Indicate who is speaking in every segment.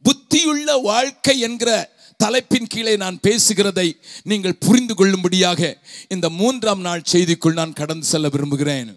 Speaker 1: புத்தியுள்ள வாழ்க்கை என்கிற தலைப்பின் கீழே நான் பேசுகிறதை நீங்கள் புரிந்து கொள்ளும்படியாக இந்த மூன்றாம் நாள் செய்திக்குள் நான் கடந்து செல்ல விரும்புகிறேன்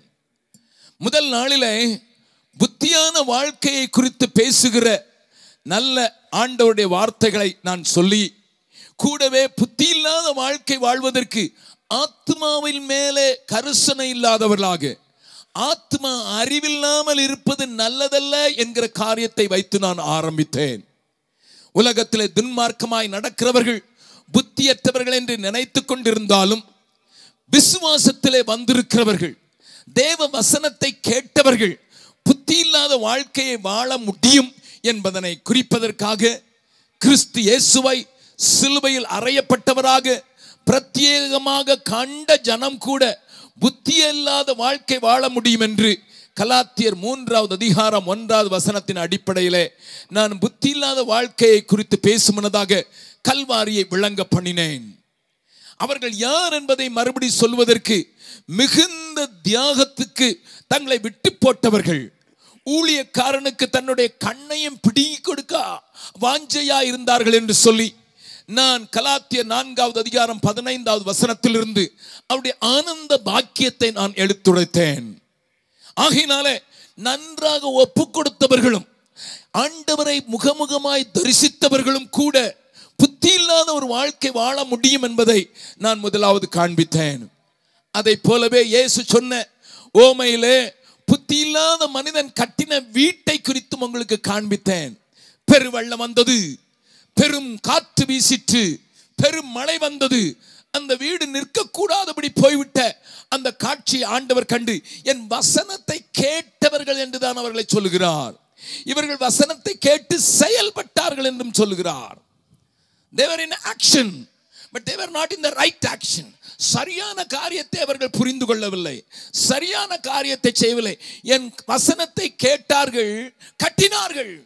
Speaker 1: முதல் நாளிலே புத்தியான வாழ்க்கையை குறித்து பேசுகிற நல்ல ஆண்டவருடைய வார்த்தைகளை நான் சொல்லி கூடவே புத்தி இல்லாத வாழ்க்கை வாழ்வதற்கு ஆத்மாவின் மேலே கருசனை இல்லாதவர்களாக ஆத்மா அறிவில்லாமல் இருப்பது நல்லதல்ல என்கிற காரியத்தை வைத்து நான் ஆரம்பித்தேன் உலகத்திலே துன்மார்க்கமாய் நடக்கிறவர்கள் புத்தியற்றவர்கள் என்று நினைத்துக் கொண்டிருந்தாலும் விசுவாசத்திலே வந்திருக்கிறவர்கள் தேவ வசனத்தை கேட்டவர்கள் புத்தி இல்லாத வாழ்க்கையை வாழ முடியும் என்பதனை குறிப்பதற்காக கிறிஸ்து இயேசுவை சிலுவையில் அறையப்பட்டவராக பிரத்யேகமாக கண்ட ஜனம் கூட புத்தி இல்லாத வாழ்க்கை வாழ முடியும் என்று கலாத்தியர் மூன்றாவது அதிகாரம் ஒன்றாவது வசனத்தின் அடிப்படையிலே நான் புத்தி இல்லாத வாழ்க்கையை குறித்து பேசுமனதாக கல்வாரியை விளங்க பண்ணினேன் அவர்கள் யார் என்பதை மறுபடி சொல்வதற்கு மிகுந்த தியாகத்துக்கு தங்களை விட்டு போட்டவர்கள் ஊழியக்காரனுக்கு தன்னுடைய கண்ணையும் பிடுங்கி கொடுக்க வாஞ்சையா இருந்தார்கள் என்று சொல்லி நான் கலாத்திய நான்காவது அதிகாரம் பதினைந்தாவது வசனத்திலிருந்து அவருடைய ஆனந்த பாக்கியத்தை நான் எடுத்துரைத்தேன் ஆகையினாலே நன்றாக ஒப்பு கொடுத்தவர்களும் ஆண்டவரை முகமுகமாய் தரிசித்தவர்களும் கூட புத்தி இல்லாத ஒரு வாழ்க்கை வாழ முடியும் என்பதை நான் முதலாவது காண்பித்தேன் அதை போலவே இயேசு சொன்ன ஓமையிலே புத்தி இல்லாத மனிதன் கட்டின வீட்டை குறித்தும் உங்களுக்கு காண்பித்தேன் பெருவெள்ளம் வந்தது பெரும் காற்று வீசிற்று பெரும் மழை வந்தது அந்த வீடு நிற்கக்கூடாதபடி போய்விட்ட அந்த காட்சியை ஆண்டவர் கண்டு என் வசனத்தை கேட்டவர்கள் என்றுதான் அவர்களை சொல்லுகிறார் இவர்கள் வசனத்தை கேட்டு செயல்பட்டார்கள் என்றும் சொல்லுகிறார் தேவர் இன் ஆக்ஷன் பட் தேவர் not in the right action சரியான காரியத்தை அவர்கள் புரிந்து கொள்ளவில்லை சரியான காரியத்தை செய்யவில்லை என் வசனத்தை கேட்டார்கள் கட்டினார்கள்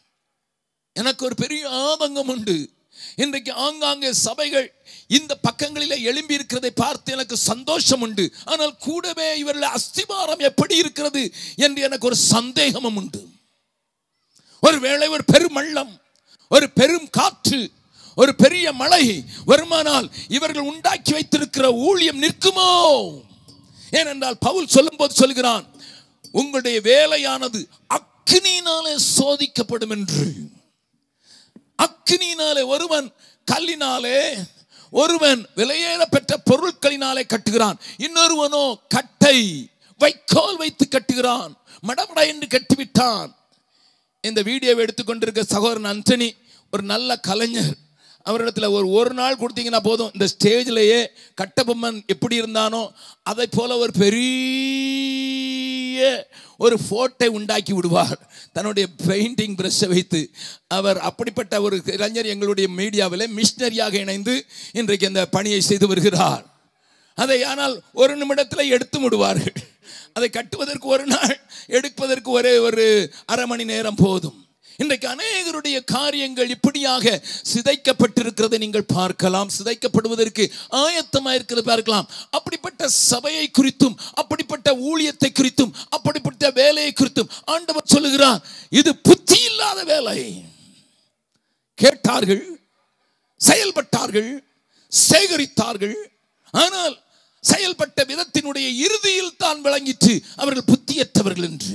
Speaker 1: எனக்கு ஒரு பெரிய ஆதங்கம் உண்டு இன்றைக்கு ஆங்காங்கே சபைகள் இந்த பக்கங்களிலே எழும்பி இருக்கிறதை பார்த்து எனக்கு சந்தோஷம் உண்டு ஆனால் கூடவே இவர்கள் அஸ்திவாரம் எப்படி இருக்கிறது என்று எனக்கு ஒரு சந்தேகமும் உண்டு ஒருவேளை ஒரு பெருமள்ளம் ஒரு பெரும் காற்று ஒரு பெரிய மழை வருமானால் இவர்கள் உண்டாக்கி வைத்திருக்கிற ஊழியம் நிற்குமோ ஏனென்றால் பவுல் சொல்லும்போது சொல்கிறான் உங்களுடைய வேலையானது அக்னியினாலே சோதிக்கப்படும் என்று அக்னியினாலே ஒருவன் கல்லினாலே ஒருவன் விலையேற பெற்ற பொருட்களினாலே கட்டுகிறான் இன்னொருவனோ கட்டை வைக்கோல் வைத்து கட்டுகிறான் மடமட என்று கட்டிவிட்டான் இந்த வீடியோவை எடுத்துக்கொண்டிருக்க சகோதரன் அந்தனி ஒரு நல்ல கலைஞர் அவரிடத்துல ஒரு ஒரு நாள் கொடுத்தீங்கன்னா போதும் இந்த ஸ்டேஜ்லேயே கட்டபொம்மன் எப்படி இருந்தானோ அதை போல ஒரு பெரிய ஒரு ஃபோட்டை உண்டாக்கி விடுவார் தன்னுடைய பெயிண்டிங் ப்ரஷ்ஷை வைத்து அவர் அப்படிப்பட்ட ஒரு இளைஞர் எங்களுடைய மீடியாவில் மிஷினரியாக இணைந்து இன்றைக்கு அந்த பணியை செய்து வருகிறார் அதை ஆனால் ஒரு நிமிடத்தில் எடுத்து விடுவார்கள் அதை கட்டுவதற்கு ஒரு நாள் எடுப்பதற்கு ஒரே ஒரு அரை மணி நேரம் போதும் இன்றைக்கு அநேகருடைய காரியங்கள் இப்படியாக சிதைக்கப்பட்டிருக்கிறதை நீங்கள் பார்க்கலாம் சிதைக்கப்படுவதற்கு ஆயத்தமாக இருக்கிறது பார்க்கலாம் அப்படிப்பட்ட சபையை குறித்தும் அப்படிப்பட்ட ஊழியத்தை குறித்தும் அப்படிப்பட்ட வேலையை குறித்தும் ஆண்டவர் சொல்லுகிறார் இது புத்தி இல்லாத வேலை கேட்டார்கள் செயல்பட்டார்கள் சேகரித்தார்கள் ஆனால் செயல்பட்ட விதத்தினுடைய இறுதியில் தான் விளங்கிற்று அவர்கள் புத்தியற்றவர்கள் என்று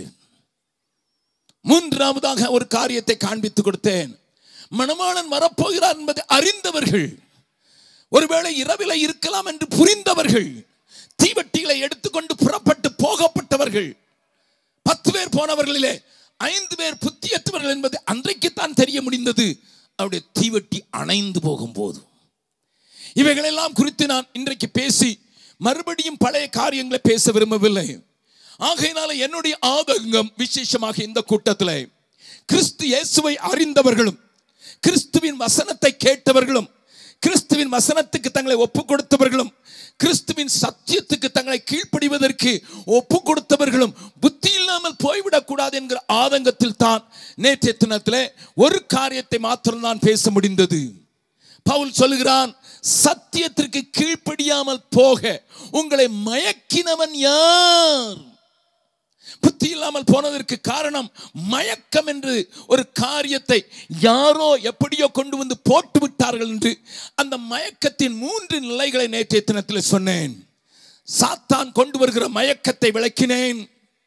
Speaker 1: மூன்றாவதாக ஒரு காரியத்தை காண்பித்து கொடுத்தேன் மணவாளன் வரப்போகிறார் என்பதை அறிந்தவர்கள் ஒருவேளை இரவில இருக்கலாம் என்று புரிந்தவர்கள் தீவட்டிகளை எடுத்துக்கொண்டு புறப்பட்டு போகப்பட்டவர்கள் பத்து பேர் போனவர்களிலே ஐந்து பேர் புத்தியற்றவர்கள் என்பது அன்றைக்குத்தான் தெரிய முடிந்தது அவருடைய தீவட்டி அணைந்து போகும்போது இவைகளெல்லாம் குறித்து நான் இன்றைக்கு பேசி மறுபடியும் பழைய காரியங்களை பேச விரும்பவில்லை ஆகையினால என்னுடைய ஆதங்கம் விசேஷமாக இந்த கூட்டத்தில் கிறிஸ்து இயேசுவை அறிந்தவர்களும் கிறிஸ்துவின் வசனத்தை கேட்டவர்களும் கிறிஸ்துவின் வசனத்துக்கு தங்களை ஒப்பு கொடுத்தவர்களும் கிறிஸ்துவின் சத்தியத்துக்கு தங்களை கீழ்ப்படிவதற்கு ஒப்பு கொடுத்தவர்களும் புத்தி இல்லாமல் போய்விடக் கூடாது என்கிற ஆதங்கத்தில் தான் நேற்றைய தினத்தில் ஒரு காரியத்தை மாத்திரம் தான் பேச முடிந்தது பவுல் சொல்லுகிறான் சத்தியத்திற்கு கீழ்ப்படியாமல் போக உங்களை மயக்கினவன் யார் புத்தி இல்லாமல் போனதற்கு காரணம் மயக்கம் என்று ஒரு காரியத்தை யாரோ எப்படியோ கொண்டு வந்து போட்டு விட்டார்கள் என்று அந்த மயக்கத்தின் மூன்று நிலைகளை நேற்றைய தினத்தில் சொன்னேன் சாத்தான் கொண்டு வருகிற மயக்கத்தை விளக்கினேன்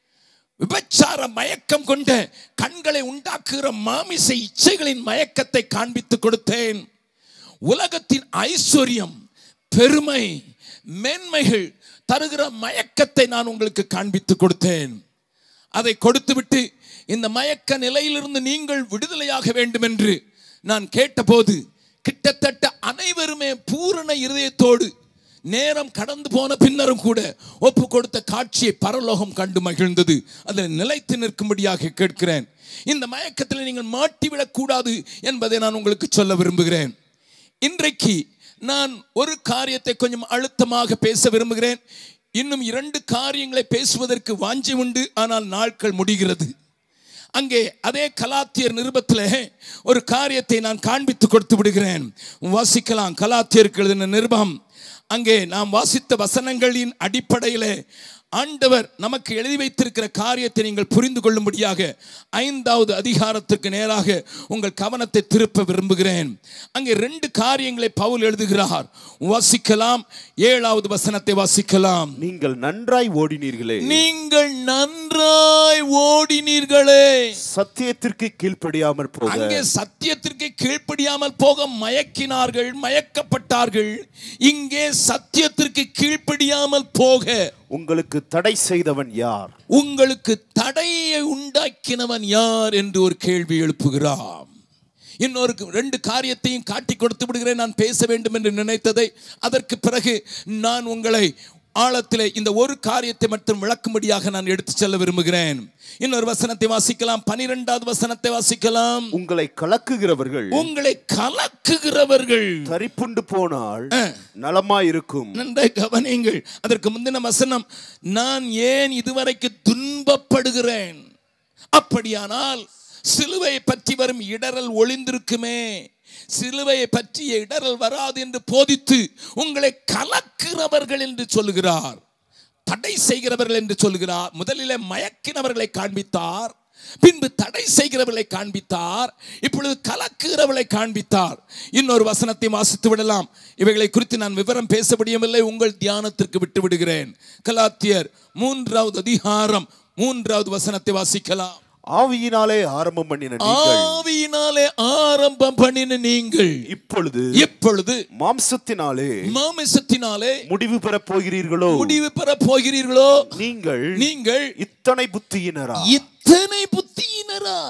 Speaker 1: விபச்சார மயக்கம் கொண்ட கண்களை உண்டாக்குகிற மாமிச இச்சைகளின் மயக்கத்தை காண்பித்து கொடுத்தேன் உலகத்தின் ஐஸ்வர்யம் பெருமை மேன்மைகள் தருகிற மயக்கத்தை நான் உங்களுக்கு காண்பித்து கொடுத்தேன் அதை கொடுத்துவிட்டு இந்த மயக்க நிலையிலிருந்து நீங்கள் விடுதலையாக வேண்டும் என்று நான் கேட்டபோது கிட்டத்தட்ட அனைவருமே பூரண இருதயத்தோடு நேரம் கடந்து போன பின்னரும் கூட ஒப்பு கொடுத்த காட்சியை பரலோகம் கண்டு மகிழ்ந்தது அதில் நிலைத்து நிற்கும்படியாக கேட்கிறேன் இந்த மயக்கத்தில் நீங்கள் மாட்டிவிடக் கூடாது என்பதை நான் உங்களுக்கு சொல்ல விரும்புகிறேன் இன்றைக்கு நான் ஒரு காரியத்தை கொஞ்சம் அழுத்தமாக பேச விரும்புகிறேன் இன்னும் இரண்டு காரியங்களை பேசுவதற்கு வாஞ்சி உண்டு ஆனால் நாட்கள் முடிகிறது அங்கே அதே கலாத்தியர் நிருபத்தில் ஒரு காரியத்தை நான் காண்பித்து கொடுத்து விடுகிறேன் வாசிக்கலாம் கலாத்தியருக்கு எழுதின நிருபம் அங்கே நாம் வாசித்த வசனங்களின் அடிப்படையில் ஆண்டவர் நமக்கு எழுதி வைத்திருக்கிற காரியத்தை நீங்கள் புரிந்து கொள்ளும்படியாக ஐந்தாவது அதிகாரத்துக்கு நேராக உங்கள் கவனத்தை திருப்ப விரும்புகிறேன் அங்கே ரெண்டு காரியங்களை பவுல் எழுதுகிறார் வாசிக்கலாம் ஏழாவது வசனத்தை வாசிக்கலாம்
Speaker 2: நீங்கள் நன்றாய் ஓடினீர்களே
Speaker 1: நீங்கள் நன்றாய் ஓடினீர்களே
Speaker 2: சத்தியத்திற்கு கீழ்ப்படியாமற் போக
Speaker 1: அங்கே சத்தியத்திற்கு கீழ்ப்படியாமல் போக மயக்கினார்கள் மயக்கப்பட்டார்கள் இங்கே சத்தியத்திற்கு கீழ்ப்படியாமல் போக
Speaker 2: உங்களுக்கு தடை செய்தவன் யார்
Speaker 1: உங்களுக்கு தடையை உண்டாக்கினவன் யார் என்று ஒரு கேள்வி எழுப்புகிறான் இன்னொரு ரெண்டு காரியத்தையும் காட்டி கொடுத்து விடுகிறேன் நான் பேச வேண்டும் என்று நினைத்ததை அதற்கு பிறகு நான் உங்களை ஆழத்திலே இந்த ஒரு காரியத்தை மட்டும் விளக்கும்படியாக நான் எடுத்து செல்ல விரும்புகிறேன் இன்னொரு வசனத்தை வாசிக்கலாம் பனிரெண்டாவது வசனத்தை வாசிக்கலாம்
Speaker 2: உங்களை கலக்குகிறவர்கள்
Speaker 1: உங்களை கலக்குகிறவர்கள்
Speaker 2: தரிப்புண்டு போனால் நலமாயிருக்கும்
Speaker 1: நன்றாய் கவனியுங்கள் அதற்கு முந்தின வசனம் நான் ஏன் இதுவரைக்கு துன்பப்படுகிறேன் அப்படியானால் சிலுவையை பற்றி வரும் இடரல் ஒளிந்திருக்குமே சிலுவையை பற்றிய இடரல் வராது என்று போதித்து உங்களை கலக்கிறவர்கள் என்று சொல்லுகிறார் தடை செய்கிறவர்கள் என்று சொல்லுகிறார் முதலிலே மயக்கினவர்களை காண்பித்தார் பின்பு தடை செய்கிறவர்களை காண்பித்தார் இப்பொழுது கலக்குகிறவர்களை காண்பித்தார் இன்னொரு வசனத்தை வாசித்து விடலாம் இவைகளை குறித்து நான் விவரம் பேச முடியவில்லை உங்கள் தியானத்திற்கு விட்டு விடுகிறேன் கலாத்தியர் மூன்றாவது அதிகாரம் மூன்றாவது வசனத்தை வாசிக்கலாம்
Speaker 2: ஆவியினாலே ஆரம்பம் பண்ணின நீங்கள்
Speaker 1: ஆவியினாலே ஆரம்பம் பண்ணின நீங்கள்
Speaker 2: இப்பொழுது
Speaker 1: இப்பொழுது
Speaker 2: மாம்சத்தினாலே
Speaker 1: மாமிசத்தினாலே
Speaker 2: முடிவு பெறப் போகிறீர்களோ
Speaker 1: முடிவு பெற போகிறீர்களோ
Speaker 2: நீங்கள்
Speaker 1: நீங்கள்
Speaker 2: இத்தனை புத்தியினரா
Speaker 1: இத்தனை புத்தியினரா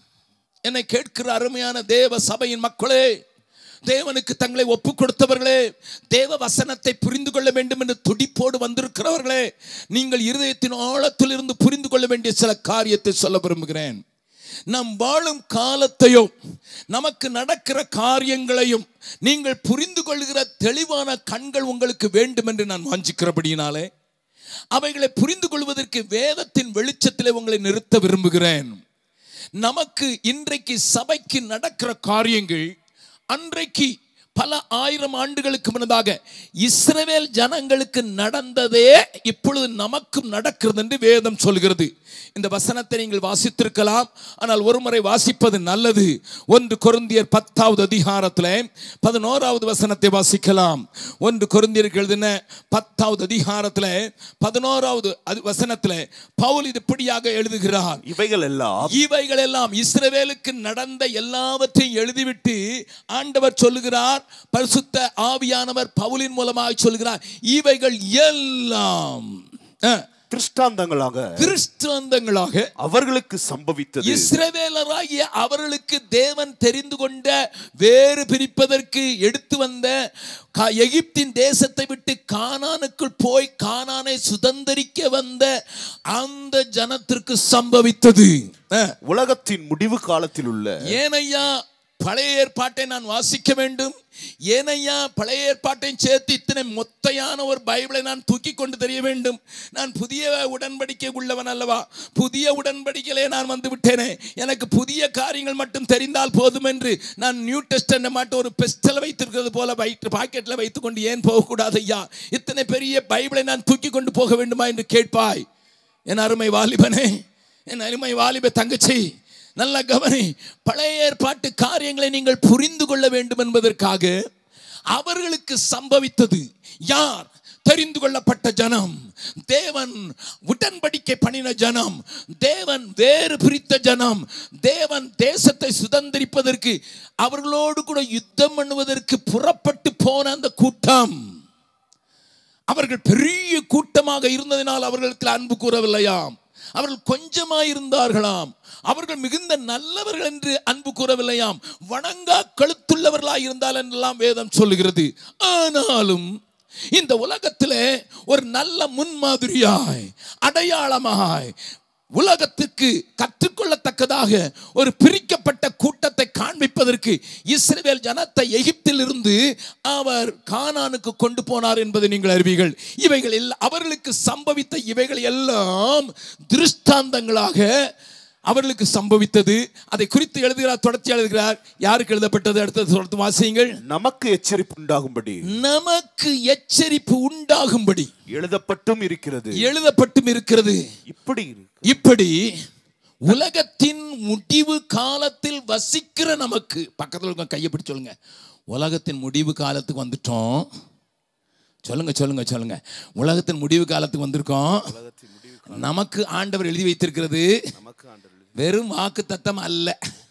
Speaker 1: என்னை கேட்கிற அருமையான தேவ சபையின் மக்களே தேவனுக்கு தங்களை ஒப்பு கொடுத்தவர்களே தேவ வசனத்தை புரிந்து கொள்ள வேண்டும் என்று துடிப்போடு வந்திருக்கிறவர்களே நீங்கள் இருதயத்தின் ஆழத்தில் இருந்து புரிந்து கொள்ள வேண்டிய சில காரியத்தை சொல்ல விரும்புகிறேன் நம் வாழும் காலத்தையும் நமக்கு நடக்கிற காரியங்களையும் நீங்கள் புரிந்து கொள்கிற தெளிவான கண்கள் உங்களுக்கு வேண்டும் என்று நான் வாஞ்சிக்கிறபடியினாலே அவைகளை புரிந்து கொள்வதற்கு வேதத்தின் வெளிச்சத்திலே உங்களை நிறுத்த விரும்புகிறேன் நமக்கு இன்றைக்கு சபைக்கு நடக்கிற காரியங்கள் அன்றைக்கு பல ஆயிரம் ஆண்டுகளுக்கு முன்னதாக இஸ்ரவேல் ஜனங்களுக்கு நடந்ததே இப்பொழுது நமக்கும் நடக்கிறது என்று வேதம் சொல்கிறது இந்த வசனத்தை நீங்கள் வாசித்திருக்கலாம் ஆனால் ஒரு முறை வாசிப்பது நல்லது ஒன்று கொருந்தியர் பத்தாவது அதிகாரத்தில் பதினோராவது வசனத்தை வாசிக்கலாம் ஒன்று கொருந்தியருக்கு எழுதின பத்தாவது அதிகாரத்தில் பதினோராவது அது வசனத்தில் பவுல் இது இப்படியாக எழுதுகிறார்
Speaker 2: இவைகள் எல்லாம்
Speaker 1: இவைகள் எல்லாம் இஸ்ரவேலுக்கு நடந்த எல்லாவற்றையும் எழுதிவிட்டு ஆண்டவர் சொல்லுகிறார் பரிசுத்த ஆவியானவர் பவுலின் மூலமாக சொல்லுகிறார் இவைகள் எல்லாம் அஹ்,
Speaker 2: திருஷ்டாந்தங்களாக
Speaker 1: திருஷ்டாந்தங்களாக
Speaker 2: அவர்களுக்கு சம்பவித்தது
Speaker 1: இஸ்ரவேலராகிய அவர்களுக்கு தேவன் தெரிந்து கொண்ட வேறு பிரிப்பதற்கு எடுத்து வந்த கா- எகிப்தின் தேசத்தை விட்டு கானானுக்குள் போய் கானானை சுதந்தரிக்க வந்த அந்த ஜனத்திற்கு சம்பவித்தது அஹ்,
Speaker 2: உலகத்தின் முடிவு காலத்தில் உள்ள
Speaker 1: ஏனையா பழைய ஏற்பாட்டை நான் வாசிக்க வேண்டும் ஏனையா பழைய ஏற்பாட்டையும் சேர்த்து இத்தனை மொத்தையான ஒரு பைபிளை நான் தூக்கி கொண்டு தெரிய வேண்டும் நான் புதிய உடன்படிக்கை உள்ளவன் அல்லவா புதிய உடன்படிக்கையிலே நான் வந்து விட்டேனே எனக்கு புதிய காரியங்கள் மட்டும் தெரிந்தால் போதும் என்று நான் நியூ டெஸ்ட் மட்டும் ஒரு பெஸ்டல் வைத்திருக்கிறது போல வயிற்று பாக்கெட்டில் வைத்துக்கொண்டு ஏன் போகக்கூடாது ஐயா இத்தனை பெரிய பைபிளை நான் தூக்கி கொண்டு போக வேண்டுமா என்று கேட்பாய் என் அருமை வாலிபனே என் அருமை வாலிப தங்கச்சி நல்ல கவனி பழைய ஏற்பாட்டு காரியங்களை நீங்கள் புரிந்து கொள்ள வேண்டும் என்பதற்காக அவர்களுக்கு சம்பவித்தது யார் தெரிந்து கொள்ளப்பட்ட ஜனம் தேவன் உடன்படிக்கை பண்ணின ஜனம் தேவன் வேறு பிரித்த ஜனம் தேவன் தேசத்தை சுதந்திரிப்பதற்கு அவர்களோடு கூட யுத்தம் பண்ணுவதற்கு புறப்பட்டு போன அந்த கூட்டம் அவர்கள் பெரிய கூட்டமாக இருந்ததினால் அவர்களுக்கு அன்பு கூறவில்லையாம் அவர்கள் கொஞ்சமாய் இருந்தார்களாம் அவர்கள் மிகுந்த நல்லவர்கள் என்று அன்பு கூறவில்லையாம் வணங்கா கழுத்துள்ளவர்களாய் இருந்தால் என்றெல்லாம் வேதம் சொல்லுகிறது ஆனாலும் இந்த உலகத்திலே ஒரு நல்ல முன்மாதிரியாய் அடையாளமாய் உலகத்துக்கு கற்றுக்கொள்ளத்தக்கதாக ஒரு பிரிக்கப்பட்ட கூட்டத்தை காண்பிப்பதற்கு இஸ்ரவேல் ஜனத்தை எகிப்தில் இருந்து அவர் கானானுக்கு கொண்டு போனார் என்பதை நீங்கள் அறிவீர்கள் இவைகள் எல்லாம் அவர்களுக்கு சம்பவித்த இவைகள் எல்லாம் திருஷ்டாந்தங்களாக அவர்களுக்கு சம்பவித்தது அதை குறித்து எழுதுகிறார் தொடர்ச்சி எழுதுகிறார் யாருக்கு எழுதப்பட்டது அடுத்தது தொடர்ந்து வாசியுங்கள்
Speaker 2: நமக்கு எச்சரிப்பு உண்டாகும்படி
Speaker 1: நமக்கு எச்சரிப்பு உண்டாகும்படி
Speaker 2: எழுதப்பட்டும் இருக்கிறது
Speaker 1: எழுதப்பட்டும் இருக்கிறது
Speaker 2: இப்படி இரு.
Speaker 1: இப்படி உலகத்தின் முடிவு காலத்தில் வசிக்கிற நமக்கு பக்கத்தில் இருக்க கையை பிடிச்சு சொல்லுங்க உலகத்தின் முடிவு காலத்துக்கு வந்துட்டோம் சொல்லுங்க சொல்லுங்க சொல்லுங்க உலகத்தின் முடிவு காலத்துக்கு வந்திருக்கோம் நமக்கு ஆண்டவர் எழுதி வைத்திருக்கிறது
Speaker 2: நமக்கு ஆண்டவர்
Speaker 1: வெறும் வாக்கு தத்தம் அல்ல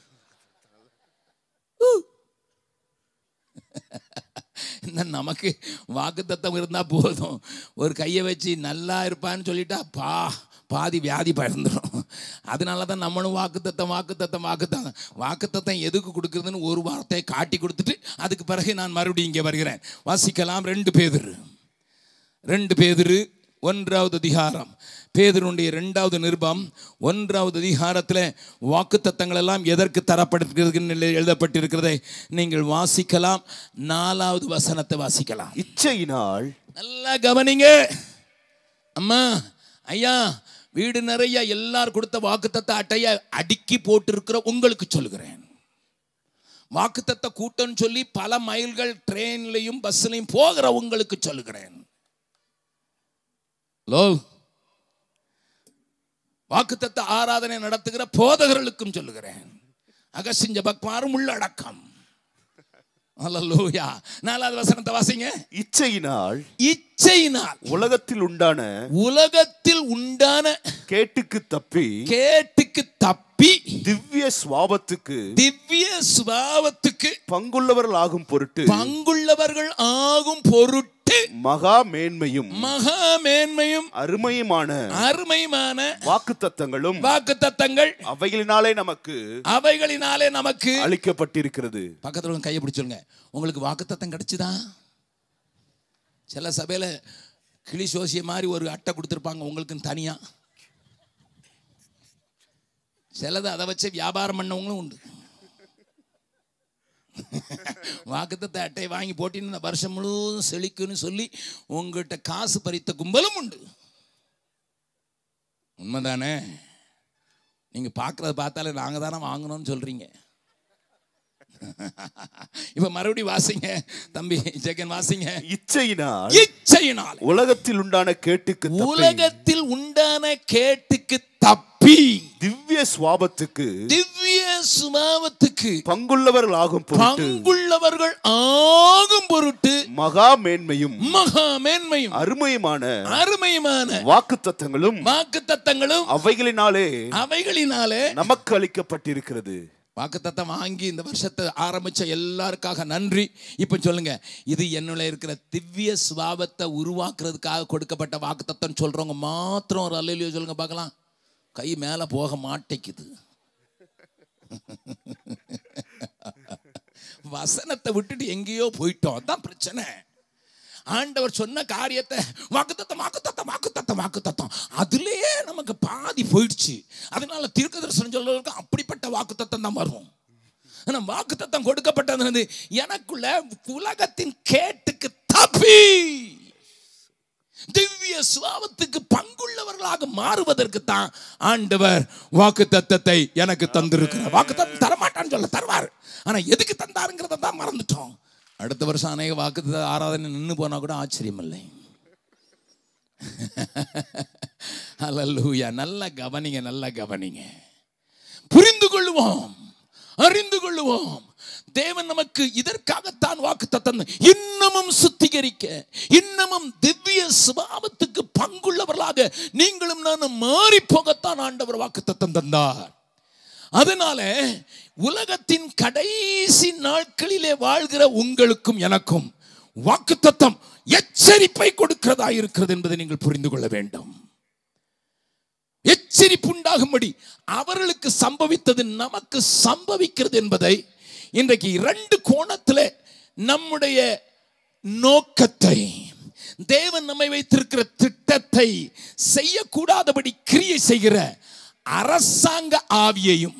Speaker 1: இந்த நமக்கு வாக்கு தத்தம் இருந்தா போதும் ஒரு கையை வச்சு நல்லா இருப்பான்னு சொல்லிட்டா பா பாதி வியாதி பறந்துடும் அதனால தான் நம்மளும் வாக்கு தத்தம் வாக்கு தத்தம் வாக்கு தத்தம் வாக்கு தத்தம் எதுக்கு கொடுக்குறதுன்னு ஒரு வார்த்தையை காட்டி கொடுத்துட்டு அதுக்கு பிறகு நான் மறுபடியும் இங்கே வருகிறேன் வாசிக்கலாம் ரெண்டு பேதர் ரெண்டு பேதுரு ஒன்றாவது அதிகாரம் பேதருடைய இரண்டாவது நிருபம் ஒன்றாவது அதிகாரத்தில் வாக்குத்தத்தங்கள் எல்லாம் எதற்கு தரப்பட்டிருக்கிறது எழுதப்பட்டிருக்கிறதை நீங்கள் வாசிக்கலாம் நாலாவது வசனத்தை வாசிக்கலாம்
Speaker 2: இச்சையினால்
Speaker 1: நல்லா கவனிங்க அம்மா ஐயா வீடு நிறைய எல்லாரும் கொடுத்த வாக்குத்தத்த அட்டைய அடுக்கி போட்டிருக்கிற உங்களுக்கு சொல்லுகிறேன் வாக்குத்தத்த கூட்டம்னு சொல்லி பல மைல்கள் ட்ரெயின்லையும் பஸ்லையும் போகிற உங்களுக்கு சொல்லுகிறேன் லோ வாக்குத்தத்த ஆராதனை நடத்துகிற போதகர்களுக்கும் சொல்லுகிறேன் அகசிஞ்ச பக்மாரும் உள்ளடக்கம் அல்லேலூயா நாலாவது வசனத்தை வாசிங்க
Speaker 2: இச்சையினால்
Speaker 1: இச்சையினால்
Speaker 2: உலகத்தில் உண்டான
Speaker 1: உலகத்தில் உண்டான
Speaker 2: கேட்டுக்கு தப்பி
Speaker 1: கேட்டுக்கு தப்பி
Speaker 2: திவ்ய சுவாபத்துக்கு
Speaker 1: திவ்ய சுபாவத்துக்கு
Speaker 2: பங்குள்ளவர்கள் ஆகும் பொருட்டு
Speaker 1: பங்குள்ளவர்கள் ஆகும் பொருட்டு
Speaker 2: மகா மேன்மையும்
Speaker 1: மகா மேன்மையும்
Speaker 2: அருமையுமான
Speaker 1: அருமையுமான
Speaker 2: வாக்குத்தத்தங்களும்
Speaker 1: வாக்கு தத்தங்கள்
Speaker 2: அவைகளினாலே நமக்கு
Speaker 1: அவைகளினாலே நமக்கு
Speaker 2: அளிக்கப்பட்டிருக்கிறது
Speaker 1: பக்கத்துல உங்க கையை பிடிச்சுங்க உங்களுக்கு வாக்குத்தத்தம் கிடைச்சுதா சில சபையில கிளி சோசிய மாதிரி ஒரு அட்டை கொடுத்துருப்பாங்க உங்களுக்குன்னு தனியா சிலது அதை வச்சு வியாபாரம் பண்ணவங்களும் உண்டு வாக்குத்தத்த அட்டை வாங்கி போட்டின்னு இந்த வருஷம் முழுவதும் செழிக்குன்னு சொல்லி உங்ககிட்ட காசு பறித்த கும்பலும் உண்டு உண்மைதானே நீங்க பார்க்கறத பார்த்தாலே நாங்க தானே வாங்கணும்னு சொல்றீங்க இப்ப மறுபடியும் வாசிங்க தம்பி ஜெகன் வாசிங்க
Speaker 2: இச்சையினால்
Speaker 1: இச்சையினால்
Speaker 2: உலகத்தில் உண்டான கேட்டுக்கு தப்பி
Speaker 1: உலகத்தில் உண்டான கேட்டுக்கு தப்பி
Speaker 2: திவ்ய சுவாபத்துக்கு
Speaker 1: திவ்ய சுபாவத்துக்கு
Speaker 2: பங்குள்ளவர்கள் ஆகும் பொருட்டு
Speaker 1: பங்குள்ளவர்கள் ஆகும் பொருட்டு
Speaker 2: மகா மேன்மையும்
Speaker 1: மகா மேன்மையும்
Speaker 2: அருமையுமான
Speaker 1: அருமையுமான
Speaker 2: வாக்குத்தத்தங்களும்
Speaker 1: வாக்கு தத்தங்களும்
Speaker 2: அவைகளினாலே
Speaker 1: அவைகளினாலே
Speaker 2: நமக்கு அளிக்கப்பட்டிருக்கிறது
Speaker 1: வாக்குத்தத்தம் வாங்கி இந்த வருஷத்தை ஆரம்பிச்ச எல்லாருக்காக நன்றி இப்போ சொல்லுங்க இது என்னுள்ள இருக்கிற திவ்ய சுபாவத்தை உருவாக்குறதுக்காக கொடுக்கப்பட்ட வாக்குத்தத்தம் சொல்றவங்க மாத்திரம் ஒரு அல்லையிலையோ சொல்லுங்க பார்க்கலாம் கை மேல போக மாட்டேங்குது வசனத்தை விட்டுட்டு எங்கேயோ போயிட்டோம் அதான் பிரச்சனை ஆண்டவர் சொன்ன காரியத்தை வாக்குத்தத்தம் வாக்குத்தத்தம் வாக்குத்தத்தம் வாக்குத்தத்தம் அதுலயே நமக்கு பாதி போயிடுச்சு அதனால தீர்க்க தரிசனம் சொல்றதுக்கு அப்படிப்பட்ட வாக்குத்தத்தம் தான் வரும் ஆனா வாக்குத்தத்தம் கொடுக்கப்பட்டது வந்து எனக்குள்ள உலகத்தின் கேட்டுக்கு தப்பி திவ்ய சுவாபத்துக்கு பங்குள்ளவர்களாக மாறுவதற்கு தான் ஆண்டவர் வாக்கு தத்தத்தை எனக்கு தந்திருக்கிறார் வாக்கு தத்தம் தரமாட்டான்னு சொல்ல தருவார் ஆனா எதுக்கு தந்தாருங்கிறத தான் மறந்துட்டோம் அடுத்த வருஷம் அநேக வாக்கு ஆராதனை நின்று போனா கூட ஆச்சரியம் இல்லை அல்லூயா நல்ல கவனிங்க நல்ல கவனிங்க புரிந்து கொள்வோம் அறிந்து கொள்வோம் தேவன் நமக்கு இதற்காகத்தான் வாக்கு தத்தம் இன்னமும் சுத்திகரிக்க இன்னமும் திவ்ய சுபாவத்துக்கு பங்குள்ளவர்களாக நீங்களும் நானும் மாறி போகத்தான் ஆண்டவர் வாக்கு தத்தம் தந்தார் அதனால உலகத்தின் கடைசி நாட்களிலே வாழ்கிற உங்களுக்கும் எனக்கும் வாக்குத்தத்தம் எச்சரிப்பை கொடுக்கிறதா இருக்கிறது என்பதை நீங்கள் புரிந்து கொள்ள வேண்டும் எச்சரிப்பு உண்டாகும்படி அவர்களுக்கு சம்பவித்தது நமக்கு சம்பவிக்கிறது என்பதை இன்றைக்கு இரண்டு கோணத்தில் நம்முடைய நோக்கத்தை தேவன் நம்மை வைத்திருக்கிற திட்டத்தை செய்யக்கூடாதபடி கிரியை செய்கிற அரசாங்க ஆவியையும்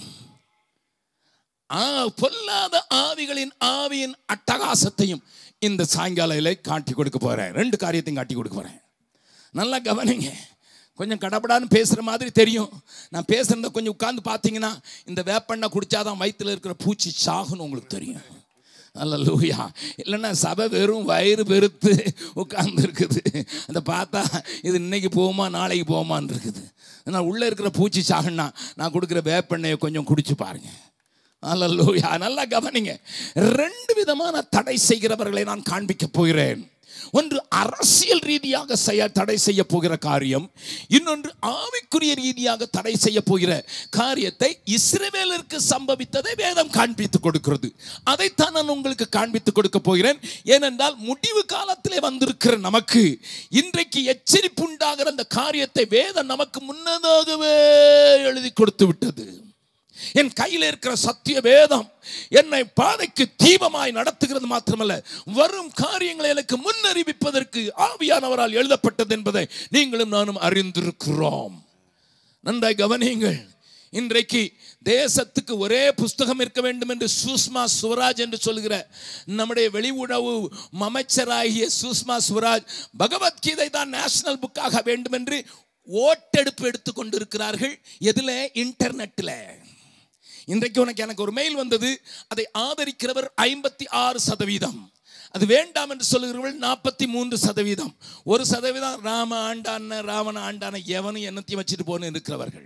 Speaker 1: ஆ, பொல்லாத ஆவிகளின் ஆவியின் அட்டகாசத்தையும் இந்த சாயங்காலையில காட்டி கொடுக்க போறேன் ரெண்டு காரியத்தையும் காட்டி கொடுக்க போறேன் நல்லா கவனிங்க கொஞ்சம் கடப்படான்னு பேசுகிற மாதிரி தெரியும் நான் பேசுகிறத கொஞ்சம் உட்கார்ந்து பார்த்தீங்கன்னா இந்த வேப்பெண்ணெய் குடிச்சாதான் வயித்துல இருக்கிற பூச்சி சாகுன்னு உங்களுக்கு தெரியும் அல்ல லூயா இல்லைன்னா சபை வெறும் வயிறு பெருத்து உட்கார்ந்து இருக்குது அதை பார்த்தா இது இன்னைக்கு போகுமா நாளைக்கு போகுமான்னு இருக்குது ஆனால் உள்ளே இருக்கிற பூச்சி சாகுன்னா நான் கொடுக்குற வேப்பெண்ணெயை கொஞ்சம் குடிச்சு பாருங்க அல்லூயா நல்லா கவனிங்க ரெண்டு விதமான தடை செய்கிறவர்களை நான் காண்பிக்க போகிறேன் ஒன்று அரசியல் ரீதியாக செய்ய தடை செய்ய போகிற காரியம் இன்னொன்று ஆவிக்குரிய ரீதியாக தடை செய்ய போகிற காரியத்தை இஸ்ரவேலருக்கு சம்பவித்ததை வேதம் காண்பித்துக் கொடுக்கிறது அதைத்தான் நான் உங்களுக்கு காண்பித்துக் கொடுக்க போகிறேன் ஏனென்றால் முடிவு காலத்திலே வந்திருக்கிற நமக்கு இன்றைக்கு எச்சரிப்பு உண்டாகிற அந்த காரியத்தை வேதம் நமக்கு முன்னதாகவே எழுதி கொடுத்து விட்டது என் கையில் இருக்கிற சத்திய வேதம் என்னை பாதைக்கு தீபமாய் நடத்துகிறது மாத்திரமல்ல வரும் காரியங்களை எனக்கு முன்னறிவிப்பதற்கு ஆவியானவரால் எழுதப்பட்டது என்பதை நீங்களும் நானும் அறிந்திருக்கிறோம் நன்றாய் கவனியுங்கள் இன்றைக்கு தேசத்துக்கு ஒரே புஸ்தகம் இருக்க வேண்டும் என்று சுஷ்மா சுவராஜ் என்று சொல்கிற நம்முடைய வெளியுறவு அமைச்சராகிய சுஷ்மா சுவராஜ் பகவத்கீதை தான் நேஷனல் புக்காக வேண்டும் என்று ஓட்டெடுப்பு எடுத்துக் கொண்டிருக்கிறார்கள் எதுல இன்டர்நெட்டில் இன்றைக்கு உனக்கு எனக்கு ஒரு மெயில் வந்தது அதை ஆதரிக்கிறவர் ஐம்பத்தி ஆறு சதவீதம் அது வேண்டாம் என்று சொல்லுகிறவர்கள் நாற்பத்தி மூன்று சதவீதம் ஒரு சதவீதம் ராம ஆண்டான ராவண ஆண்டான எவனும் என்னத்தையும் வச்சுட்டு போன்னு இருக்கிறவர்கள்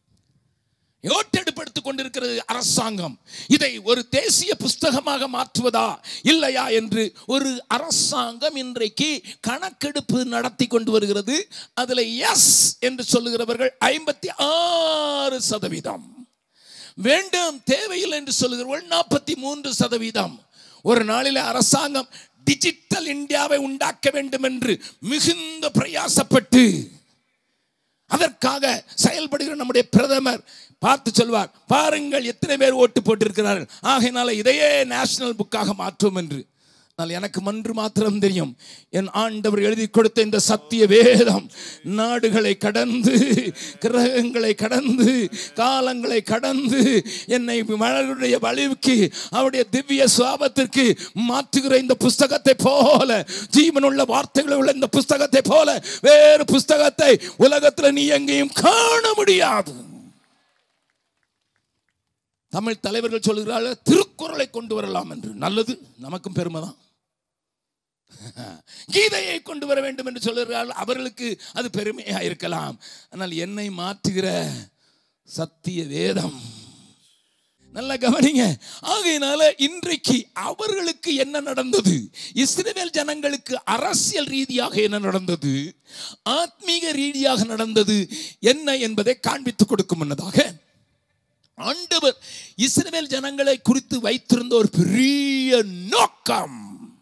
Speaker 1: ஓட்டெடுப்படுத்திக் கொண்டிருக்கிறது அரசாங்கம் இதை ஒரு தேசிய புஸ்தகமாக மாற்றுவதா இல்லையா என்று ஒரு அரசாங்கம் இன்றைக்கு கணக்கெடுப்பு நடத்தி கொண்டு வருகிறது அதுல எஸ் என்று சொல்லுகிறவர்கள் ஐம்பத்தி ஆறு சதவீதம் வேண்டாம் தேவையில்லை என்று சொல்லுகிறவர்கள் நாற்பத்தி மூன்று சதவீதம் ஒரு நாளில் அரசாங்கம் டிஜிட்டல் இந்தியாவை உண்டாக்க வேண்டும் என்று மிகுந்த பிரயாசப்பட்டு அதற்காக செயல்படுகிற நம்முடைய பிரதமர் பார்த்து சொல்வார் பாருங்கள் எத்தனை பேர் ஓட்டு போட்டிருக்கிறார்கள் ஆகையினால இதையே நேஷனல் புக்காக மாற்றுவோம் என்று ஆனால் எனக்கு மன்று மாத்திரம் தெரியும் என் ஆண்டவர் எழுதி கொடுத்த இந்த சத்திய வேதம் நாடுகளை கடந்து கிரகங்களை கடந்து காலங்களை கடந்து என்னை மலருடைய வலிவுக்கு அவருடைய திவ்ய சுவாபத்திற்கு மாற்றுகிற இந்த புஸ்தகத்தை போல ஜீவனுள்ள வார்த்தைகள் உள்ள இந்த புஸ்தகத்தை போல வேறு புஸ்தகத்தை உலகத்தில் நீ எங்கேயும் காண முடியாது தமிழ் தலைவர்கள் சொல்கிறார்கள் திருக்குறளை கொண்டு வரலாம் என்று நல்லது நமக்கும் பெருமை தான் கீதையை கொண்டு வர வேண்டும் என்று சொல்கிறார்கள் அவர்களுக்கு அது பெருமையாக இருக்கலாம் ஆனால் என்னை மாற்றுகிற சத்திய வேதம் நல்ல கவனிங்க ஆகையினால இன்றைக்கு அவர்களுக்கு என்ன நடந்தது இஸ்ரேல் ஜனங்களுக்கு அரசியல் ரீதியாக என்ன நடந்தது ஆத்மீக ரீதியாக நடந்தது என்ன என்பதை காண்பித்துக் கொடுக்கும் முன்னதாக ஆண்டவர் இஸ்ரேல் ஜனங்களை குறித்து வைத்திருந்த ஒரு பெரிய நோக்கம்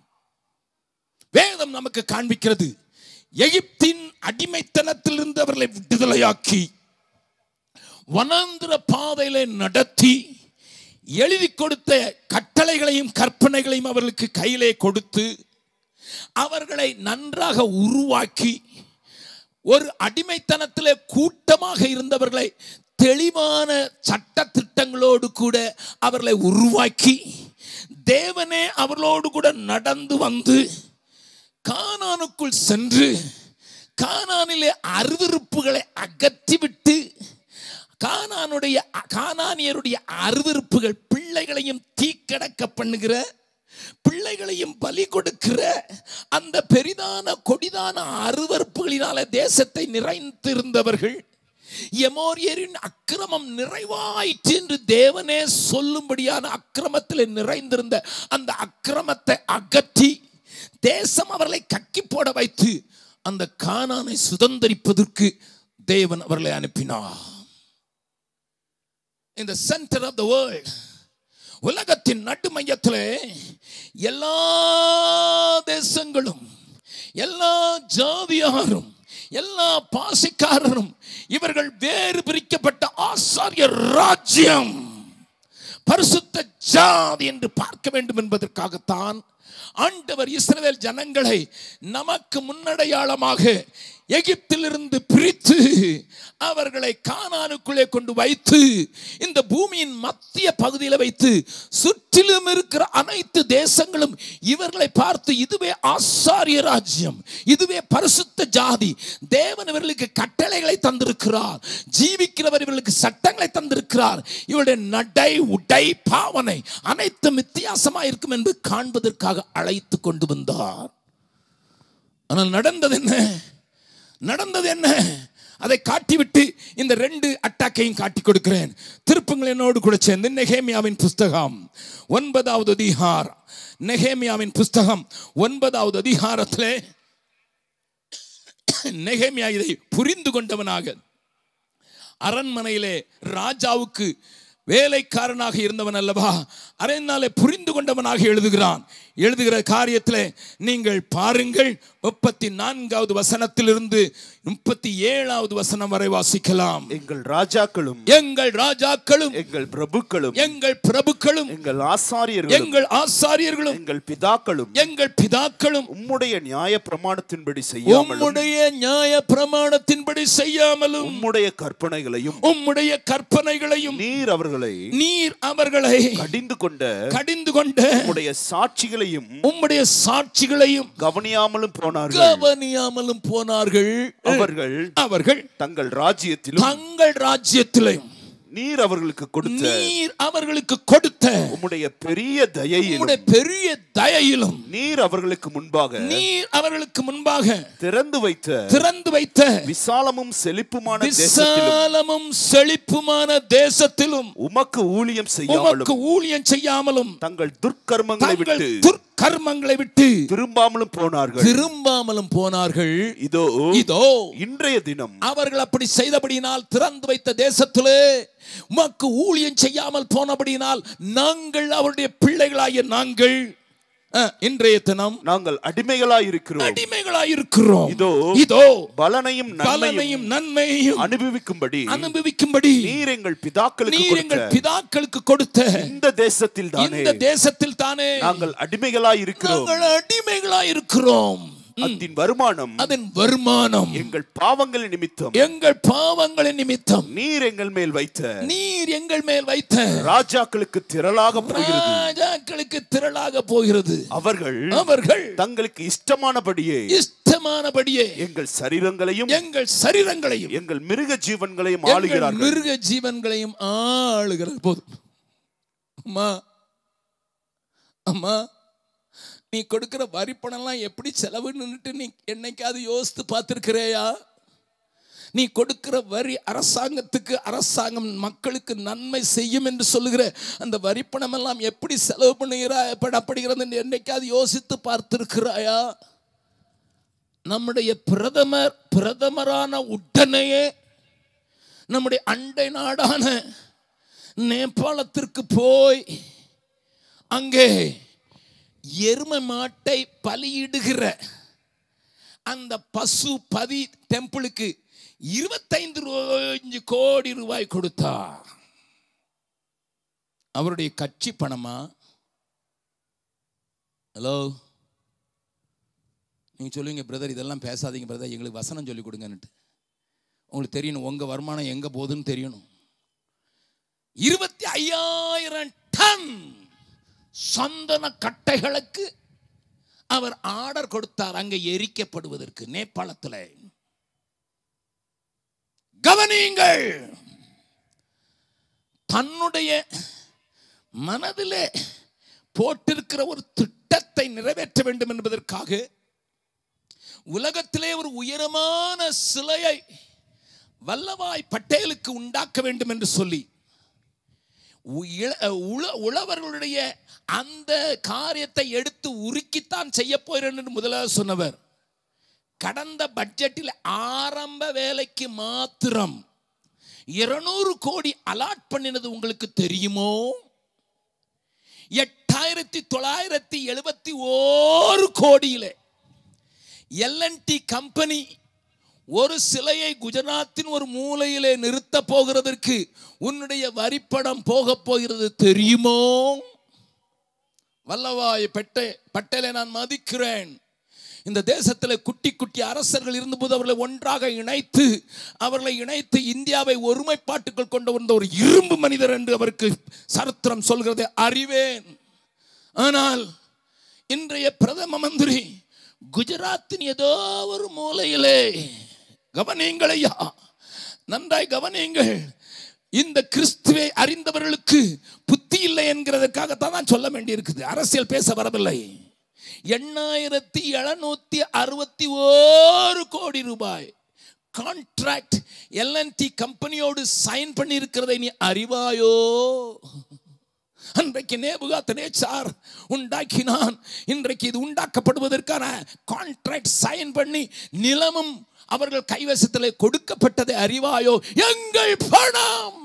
Speaker 1: வேதம் நமக்கு காண்பிக்கிறது எகிப்தின் அடிமைத்தனத்திலிருந்து அவர்களை விடுதலையாக்கி வனாந்திர பாதையில நடத்தி எழுதி கொடுத்த கட்டளைகளையும் கற்பனைகளையும் அவர்களுக்கு கையிலே கொடுத்து அவர்களை நன்றாக உருவாக்கி ஒரு அடிமைத்தனத்திலே கூட்டமாக இருந்தவர்களை தெளிவான சட்ட திட்டங்களோடு கூட அவர்களை உருவாக்கி தேவனே அவர்களோடு கூட நடந்து வந்து கானானுக்குள் சென்று கானானிலே அருவருப்புகளை அகற்றிவிட்டு கானானுடைய கானானியருடைய அருவருப்புகள் பிள்ளைகளையும் தீக்கடக்க பண்ணுகிற பிள்ளைகளையும் பலி கொடுக்கிற அந்த பெரிதான கொடிதான அருவறுப்புகளினால தேசத்தை நிறைந்திருந்தவர்கள் எமோரியரின் அக்கிரமம் நிறைவாயிற்று என்று தேவனே சொல்லும்படியான அக்கிரமத்தில் நிறைந்திருந்த அந்த அக்கிரமத்தை அகற்றி தேசம் அவர்களை கக்கி போட வைத்து அந்த கானானை சுதந்தரிப்பதற்கு தேவன் அவர்களை அனுப்பினார் in the center of the world உலகத்தின் நடு மையத்தில் எல்லா தேசங்களும் எல்லா ஜாதியாரும் எல்லா பாசிக்காரரும் இவர்கள் வேறு பிரிக்கப்பட்ட ஆசாரிய ராஜ்யம் பரிசுத்த ஜாதி என்று பார்க்க வேண்டும் என்பதற்காகத்தான் ஆண்டவர் இஸ்ரவேல் ஜனங்களை நமக்கு முன்னடையாளமாக எகிப்திலிருந்து பிரித்து அவர்களை கானானுக்குள்ளே கொண்டு வைத்து இந்த பூமியின் மத்திய பகுதியில் வைத்து சுற்றிலும் இருக்கிற அனைத்து தேசங்களும் இவர்களை பார்த்து இதுவே ஆசாரிய ராஜ்யம் இதுவே பரிசுத்த ஜாதி தேவன் இவர்களுக்கு கட்டளைகளை தந்திருக்கிறார் ஜீவிக்கிறவர் இவர்களுக்கு சட்டங்களை தந்திருக்கிறார் இவருடைய நடை உடை பாவனை அனைத்தும் வித்தியாசமாக இருக்கும் என்று காண்பதற்காக அழைத்து கொண்டு வந்தார் ஆனால் நடந்தது என்ன நடந்தது என்ன அதை காட்டிவிட்டு இந்த ரெண்டு அட்டாக்கையும் காட்டி கொடுக்கிறேன் திருப்பங்கள் என்னோடு கூட சேர்ந்து நெகேமியாவின் புஸ்தகம் ஒன்பதாவது அதிகாரம் நெகேமியாவின் புஸ்தகம் ஒன்பதாவது அதிகாரத்திலே நெகேமியா இதை புரிந்து கொண்டவனாக அரண்மனையிலே ராஜாவுக்கு வேலைக்காரனாக இருந்தவன் அல்லவா அரண்னாலே புரிந்து கொண்டவனாக எழுதுகிறான் எழுதுகிற காரியத்தில் நீங்கள் பாருங்கள் முப்பத்தி நான்காவது வசனத்திலிருந்து முப்பத்தி ஏழாவது வசனம் வரை வாசிக்கலாம்
Speaker 2: எங்கள் ராஜாக்களும்
Speaker 1: எங்கள் ராஜாக்களும்
Speaker 2: எங்கள் பிரபுக்களும்
Speaker 1: எங்கள் பிரபுக்களும்
Speaker 2: எங்கள் ஆசாரியர்களும்
Speaker 1: எங்கள் ஆசாரியர்களும்
Speaker 2: எங்கள் பிதாக்களும்
Speaker 1: எங்கள் பிதாக்களும்
Speaker 2: உம்முடைய நியாய பிரமாணத்தின்படி செய்யாமலும்
Speaker 1: உம்முடைய நியாய பிரமாணத்தின்படி செய்யாமலும்
Speaker 2: உம்முடைய கற்பனைகளையும்
Speaker 1: உம்முடைய கற்பனைகளையும்
Speaker 2: நீர் அவர்களை
Speaker 1: நீர் அவர்களை
Speaker 2: கடிந்து கொண்ட
Speaker 1: கடிந்து கொண்ட
Speaker 2: உம்முடைய சாட்சிகளையும்
Speaker 1: உம்முடைய சாட்சிகளையும்
Speaker 2: கவனியாமலும் போனார்கள்
Speaker 1: கவனியாமலும் போனார்கள்
Speaker 2: அவர்கள்
Speaker 1: அவர்கள்
Speaker 2: தங்கள் ராஜ்யத்திலும்
Speaker 1: தங்கள் ராஜ்யத்திலையும்
Speaker 2: நீர் அவர்களுக்கு கொடுத்த
Speaker 1: நீர் அவர்களுக்கு கொடுத்த
Speaker 2: உம்முடைய பெரிய தயையிலும்
Speaker 1: உம்முடைய பெரிய தயையிலும்
Speaker 2: நீர் அவர்களுக்கு முன்பாக
Speaker 1: நீர் அவர்களுக்கு முன்பாக
Speaker 2: திறந்து வைத்த
Speaker 1: திறந்து வைத்த
Speaker 2: விசாலமும் செழிப்புமான தேசத்திலும்
Speaker 1: விசாலமும் செழிப்புமான தேசத்திலும்
Speaker 2: உமக்கு ஊழியம் செய்யாமலும்
Speaker 1: உமக்கு ஊழியம் செய்யாமலும்
Speaker 2: தங்கள் துர்க்கர்மங்களை
Speaker 1: தங்கள்
Speaker 2: விட்டு
Speaker 1: துர்க்கர்மங்களை விட்டு
Speaker 2: திரும்பாமலும் போனார்கள்
Speaker 1: திரும்பாமலும் போனார்கள்
Speaker 2: இதோ
Speaker 1: இதோ
Speaker 2: இன்றைய தினம்
Speaker 1: அவர்கள் அப்படி செய்தபடியினால் திறந்து வைத்த தேசத்திலே உமக்கு ஊழியம் செய்யாமல் போனபடியினால் நாங்கள் அவருடைய பிள்ளைகளாகிய நாங்கள் அஹ், இன்றைய தினம்
Speaker 2: நாங்கள் அடிமைகளாய் இருக்கிறோம்
Speaker 1: அடிமைகளாய் இருக்கிறோம்
Speaker 2: இதோ
Speaker 1: இதோ
Speaker 2: பலனையும் நன்மையும்
Speaker 1: பலனையும் நன்மையையும்
Speaker 2: அனுபவிக்கும்படி
Speaker 1: அனுபவிக்கும்படி
Speaker 2: நீர் எங்கள் பிதாக்களுக்கு
Speaker 1: நீர் எங்கள்
Speaker 2: கொடுத்த
Speaker 1: பிதாக்களுக்கு கொடுத்த
Speaker 2: இந்த தேசத்தில் தானே
Speaker 1: இந்த தேசத்தில் தானே
Speaker 2: நாங்கள் அடிமைகளாய் இருக்கிறோம்
Speaker 1: நாங்கள் அடிமைகளாய் இருக்கிறோம்
Speaker 2: அதன் வருமானம்
Speaker 1: அதன் வருமானம்
Speaker 2: எங்கள் பாவங்களின் நிமித்தம்
Speaker 1: எங்கள் பாவங்களின் நிமித்தம்
Speaker 2: நீர் எங்கள் மேல் வைத்த
Speaker 1: நீர் எங்கள் மேல் வைத்த
Speaker 2: ராஜாக்களுக்கு திரளாக போகிறது
Speaker 1: ராஜாக்களுக்கு திரளாக போகிறது
Speaker 2: அவர்கள்
Speaker 1: அவர்கள்
Speaker 2: தங்களுக்கு இஷ்டமானபடியே
Speaker 1: இஷ்டமானபடியே
Speaker 2: எங்கள் சரீரங்களையும்
Speaker 1: எங்கள் சரீரங்களையும்
Speaker 2: எங்கள் மிருக ஜீவன்களையும்
Speaker 1: எங்கள்
Speaker 2: ஆளுகிறார்கள்
Speaker 1: மிருக ஜீவன்களையும் ஆளுகிறது போதும் அம்மா அம்மா நீ கொடுக்கிற வரி பணம்லாம் எப்படி செலவுன்னுட்டு நீ என்னைக்காவது யோசித்து பார்த்துருக்கிறையா நீ கொடுக்கிற வரி அரசாங்கத்துக்கு அரசாங்கம் மக்களுக்கு நன்மை செய்யும் என்று சொல்லுகிற அந்த வரி பணம் எல்லாம் எப்படி செலவு பண்ணுகிறா படப்படுகிறது என்று என்னைக்காவது யோசித்து பார்த்திருக்கிறாயா நம்முடைய பிரதமர் பிரதமரான உடனேயே நம்முடைய அண்டை நாடான நேபாளத்திற்கு போய் அங்கே எருமை மாட்டை பலியிடுகிற அந்த பசு பதி டெம்பிளுக்கு இருபத்தைந்து ரூபாய் கோடி ரூபாய் கொடுத்தா அவருடைய கட்சி பணமா ஹலோ நீங்க சொல்லுவீங்க பிரதர் இதெல்லாம் பேசாதீங்க பிரதர் எங்களுக்கு வசனம் சொல்லி கொடுங்கன்னுட்டு உங்களுக்கு தெரியணும் உங்க வருமானம் எங்க போகுதுன்னு தெரியணும் இருபத்தி ஐயாயிரம் டன் சந்தன கட்டைகளுக்கு அவர் ஆர்டர் கொடுத்தார் அங்கே எரிக்கப்படுவதற்கு நேபாளத்தில் கவனியுங்கள் தன்னுடைய மனதிலே போட்டிருக்கிற ஒரு திட்டம் திட்டத்தை நிறைவேற்ற வேண்டும் என்பதற்காக உலகத்திலே ஒரு உயரமான சிலையை வல்லவாய் பட்டேலுக்கு உண்டாக்க வேண்டும் என்று சொல்லி உ- இள- உள- உழவர்களுடைய அந்த காரியத்தை எடுத்து உருக்கித்தான் செய்ய போகிறேன் என்று முதலாவது சொன்னவர் கடந்த பட்ஜெட்டில் ஆரம்ப வேலைக்கு மாத்திரம் இருநூறு கோடி அலாட் பண்ணினது உங்களுக்கு தெரியுமோ எட்டாயிரத்தி தொள்ளாயிரத்தி எழுபத்தி ஓரு கோடியிலே எல்என்டி கம்பெனி ஒரு சிலையை குஜராத்தின் ஒரு மூலையிலே நிறுத்த போகிறதற்கு உன்னுடைய வரிப்படம் போக போகிறது தெரியுமோ வல்லவாய் பெட்டை பட்டேலை நான் மதிக்கிறேன் இந்த தேசத்தில் குட்டி குட்டி அரசர்கள் இருந்தபோது அவர்களை ஒன்றாக இணைத்து அவர்களை இணைத்து இந்தியாவை ஒருமைப்பாட்டுக்குள் கொண்டு வந்த ஒரு இரும்பு மனிதர் என்று அவருக்கு சரித்திரம் சொல்கிறதை அறிவேன் ஆனால் இன்றைய பிரதம மந்திரி குஜராத்தின் ஏதோ ஒரு மூலையிலே கவனியுங்கள் ஐயா நன்றாய் கவனியுங்கள் இந்த கிறிஸ்துவை அறிந்தவர்களுக்கு புத்தி இல்லை என்கிறதற்காகத்தான் நான் சொல்ல வேண்டியிருக்குது அரசியல் பேச வரவில்லை எண்ணாயிரத்தி எழுநூத்தி அறுபத்தி ஓரு கோடி ரூபாய் கான்ட்ராக்ட் எல்என்டி கம்பெனியோடு சைன் பண்ணி இருக்கிறதை நீ அறிவாயோ அன்றைக்கு நேபுகாத் நேச்சார் உண்டாக்கினான் இன்றைக்கு இது உண்டாக்கப்படுவதற்கான கான்ட்ராக்ட் சைன் பண்ணி நிலமும் அவர்கள் கைவசத்தில் கொடுக்கப்பட்டதை அறிவாயோ எங்கள் பணம்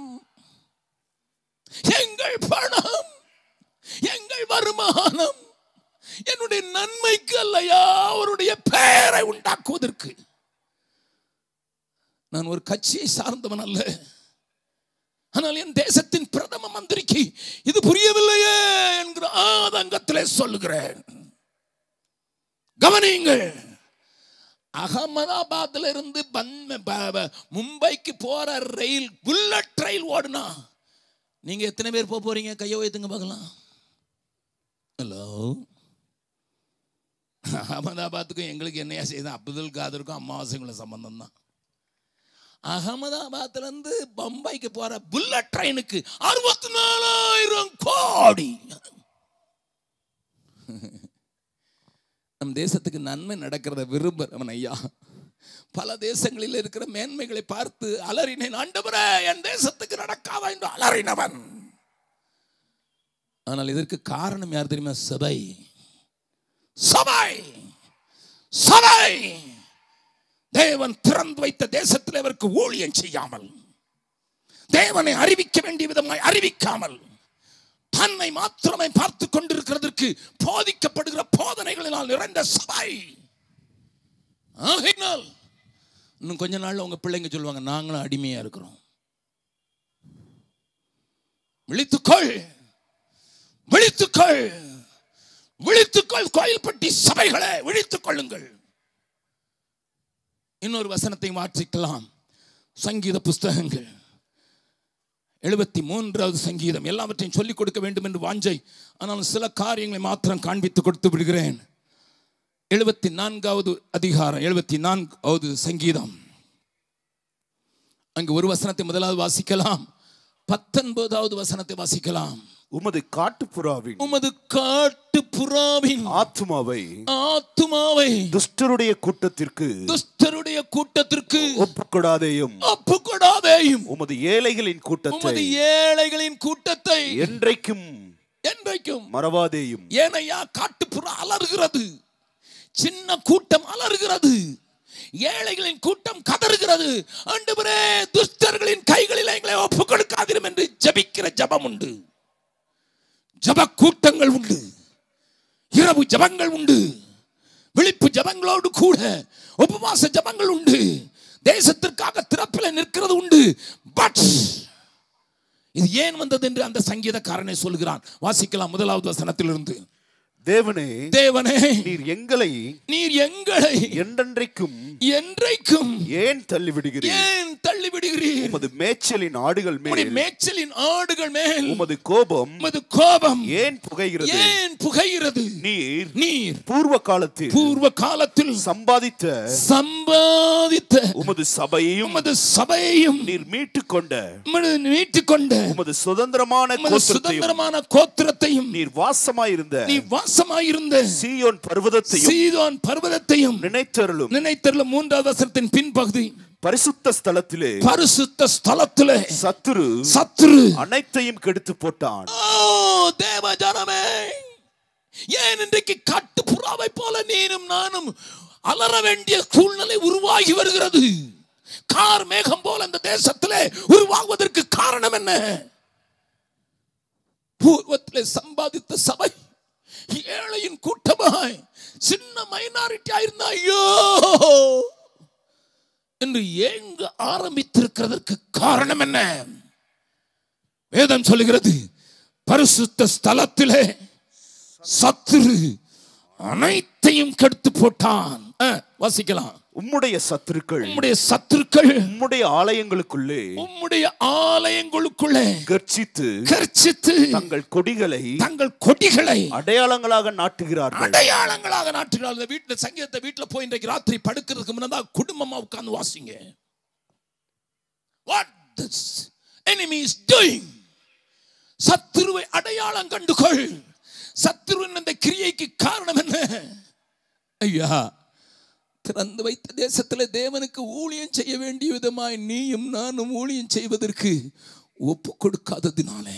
Speaker 1: எங்கள் பணம் எங்கள் வருமானம் என்னுடைய நன்மைக்கு அல்லையா அவருடைய பெயரை உண்டாக்குவதற்கு நான் ஒரு கட்சியை சார்ந்தவன் அல்ல ஆனால் என் தேசத்தின் பிரதம மந்திரிக்கு இது புரியவில்லையே என்கிற ஆதங்கத்திலே சொல்லுகிறேன் கவனியுங்கள் அகமதாபாத்ல இருந்து பன்- ப- ப- மும்பைக்கு போற ரயில் புல்லட் ரயில் ஓடுனா நீங்க எத்தனை பேர் போக போறீங்க கையை வைத்துங்க பார்க்கலாம் ஹலோ அகமதாபாத்துக்கும் எங்களுக்கு என்னையா செய்யுது அப்துல் காதருக்கும் அமாவாசைக்குள்ள சம்பந்தம் தான் அகமதாபாத்ல இருந்து பம்பாய்க்கு போற புல்லட் ட்ரெயினுக்கு அறுபத்தி நாலாயிரம் கோடி நம் தேசத்துக்கு நன்மை நடக்கிறத விரும்புகிறவன் ஐயா பல தேசங்களில் இருக்கிற மேன்மைகளை பார்த்து அலறினேன் ஆண்டவரே என் தேசத்துக்கு நடக்காதா என்று அலறினவன் ஆனால் இதற்கு காரணம் யார் தெரியுமா சபை சபை சபை தேவன் திறந்து வைத்த தேசத்தில் அவருக்கு ஊழியம் செய்யாமல் தேவனை அறிவிக்க வேண்டிய விதமாய் அறிவிக்காமல் தன்னை மாத்திரமே பார்த்து கொண்டிருக்கிறதற்கு போதிக்கப்படுகிற போதனைகளினால் நிறைந்த சபை ஆகையினால் இன்னும் கொஞ்ச நாள்ல உங்க பிள்ளைங்க சொல்லுவாங்க நாங்களும் அடிமையா இருக்கிறோம் விழித்துக்கொள் விழித்துக்கொள் விழித்துக்கொள் கோயில்பட்டி சபைகளை விழித்துக் கொள்ளுங்கள் இன்னொரு வசனத்தை மாற்றிக்கலாம் சங்கீத புஸ்தகங்கள் எழுபத்தி மூன்றாவது சங்கீதம் எல்லாவற்றையும் சொல்லிக் கொடுக்க வேண்டும் என்று வாஞ்சை ஆனால் சில காரியங்களை மாத்திரம் காண்பித்து கொடுத்து விடுகிறேன் எழுபத்தி நான்காவது அதிகாரம் எழுபத்தி நான்காவது சங்கீதம் அங்கு ஒரு வசனத்தை முதலாவது வாசிக்கலாம் பத்தொன்பதாவது வசனத்தை வாசிக்கலாம்
Speaker 2: உமது காட்டுப்புறாவின்
Speaker 1: உமது காட்டு புறாவின்
Speaker 2: ஆத்துமாவை
Speaker 1: ஆத்துமாவை
Speaker 2: துஷ்டருடைய கூட்டத்திற்கு
Speaker 1: துஷ்டருடைய கூட்டத்திற்கு
Speaker 2: ஒப்புக்கொடாதேயும்
Speaker 1: ஒப்புக்கொடாதேயும்
Speaker 2: உமது ஏழைகளின் கூட்டத்தை
Speaker 1: உமது ஏழைகளின் கூட்டத்தை
Speaker 2: என்றைக்கும்
Speaker 1: என்றைக்கும்
Speaker 2: மறவாதேயும்
Speaker 1: ஏனையா காட்டுப்புறா அலறுகிறது சின்ன கூட்டம் அலறுகிறது ஏழைகளின் கூட்டம் கதறுகிறது ஆண்டவரே துஷ்டர்களின் கைகளில் எங்களை ஒப்புக் கொடுக்காதிரும் என்று ஜபிக்கிற ஜபம் உண்டு ஜப கூட்டங்கள் உண்டு இரவு ஜபங்கள் உண்டு விழிப்பு ஜபங்களோடு கூட உபவாச ஜபங்கள் உண்டு தேசத்திற்காக திறப்பில் நிற்கிறது உண்டு பட் இது ஏன் வந்தது என்று அந்த சங்கீதக்காரனை சொல்கிறான் வாசிக்கலாம் முதலாவது வசனத்திலிருந்து
Speaker 2: தேவனே
Speaker 1: தேவனே
Speaker 2: நீர் எங்களை
Speaker 1: நீர் எங்களை
Speaker 2: என்றென்றைக்கும்
Speaker 1: என்றைக்கும்
Speaker 2: ஏன் தள்ளிவிடுகிறீர்
Speaker 1: ஏன் தள்ளி தள்ளி விடுகிறீர்
Speaker 2: உமது மேய்ச்சலின் ஆடுகள்
Speaker 1: உம்முடைய
Speaker 2: மேல்
Speaker 1: மேய்ச்சலின் ஆடுகள் மேல்
Speaker 2: உமது கோபம்
Speaker 1: உமது கோபம்
Speaker 2: ஏன் புகைகிறது
Speaker 1: ஏன் புகைகிறது
Speaker 2: நீர்
Speaker 1: நீர்
Speaker 2: பூர்வ காலத்தில்
Speaker 1: பூர்வ காலத்தில்
Speaker 2: சம்பாதித்த
Speaker 1: சம்பாதித்த
Speaker 2: உமது சபையையும்
Speaker 1: உமது சபையையும்
Speaker 2: நீர் மீட்டுக் கொண்ட
Speaker 1: உமது மீட்டுக் கொண்ட
Speaker 2: உமது சுதந்திரமான
Speaker 1: உமது
Speaker 2: கோத்திரத்தையும்
Speaker 1: சுதந்திரமான கோத்திரத்தையும்
Speaker 2: நீர் வாசமாயிருந்த
Speaker 1: நீ வாசமாயிருந்த
Speaker 2: சீயோன் பர்வதத்தையும்
Speaker 1: சீதோன் பர்வதத்தையும்
Speaker 2: நினைத்தருளும்
Speaker 1: நினைத்தருள மூன்றாவது வசனத்தின் பின்பகுதி
Speaker 2: பரிசுத்த ஸ்தலத்திலே
Speaker 1: பரிசுத்த ஸ்தலத்திலே
Speaker 2: சத்துரு
Speaker 1: சத்துரு
Speaker 2: அனைத்தையும் கெடுத்து போட்டான்
Speaker 1: ஓ தேவ ஜனமே ஏன் இன்றைக்கு காட்டு புறாவை போல நீனும் நானும் அலற வேண்டிய சூழ்நிலை உருவாகி வருகிறது கார் மேகம் போல இந்த தேசத்திலே உருவாகுவதற்கு காரணம் என்ன பூர்வத்திலே சம்பாதித்த சபை ஏழையின் கூட்டமாய் சின்ன மைனாரிட்டி ஆயிருந்தா ஐயோ என்று ஏங்க ஆரம்பித்திருக்கிறதற்கு காரணம் என்ன வேதம் சொல்லுகிறது பரிசுத்த ஸ்தலத்திலே சத்துரு அனைத்தையும் கெடுத்து போட்டான் அஹ், வாசிக்கலாம்
Speaker 2: உம்முடைய சத்துருக்கள்
Speaker 1: உம்முடைய சத்துருக்கள்
Speaker 2: உம்முடைய ஆலயங்களுக்குள்ளே
Speaker 1: உம்முடைய ஆலயங்களுக்குள்ளே
Speaker 2: கர்ச்சித்து
Speaker 1: கர்ச்சித்து
Speaker 2: தங்கள் கொடிகளை
Speaker 1: தங்கள் கொடிகளை
Speaker 2: அடையாளங்களாக நாட்டுகிறார்கள்
Speaker 1: அடையாளங்களாக நாட்டுகிறார் இந்த வீட்டுல சங்கீதத்தை வீட்டுல போய் இன்றைக்கு ராத்திரி படுக்கிறதுக்கு முன்னதா குடும்பமா உட்கார்ந்து வாசிங்க what this enemy is doing சத்துருவை அடையாளம் கண்டுகொள் சத்துருவின் அந்த கிரியைக்கு காரணம் என்ன ஐயா திறந்து வைத்த தேசத்தில் தேவனுக்கு ஊழியம் செய்ய வேண்டிய விதமாய் நீயும் நானும் ஊழியம் செய்வதற்கு ஒப்பு கொடுக்காததினாலே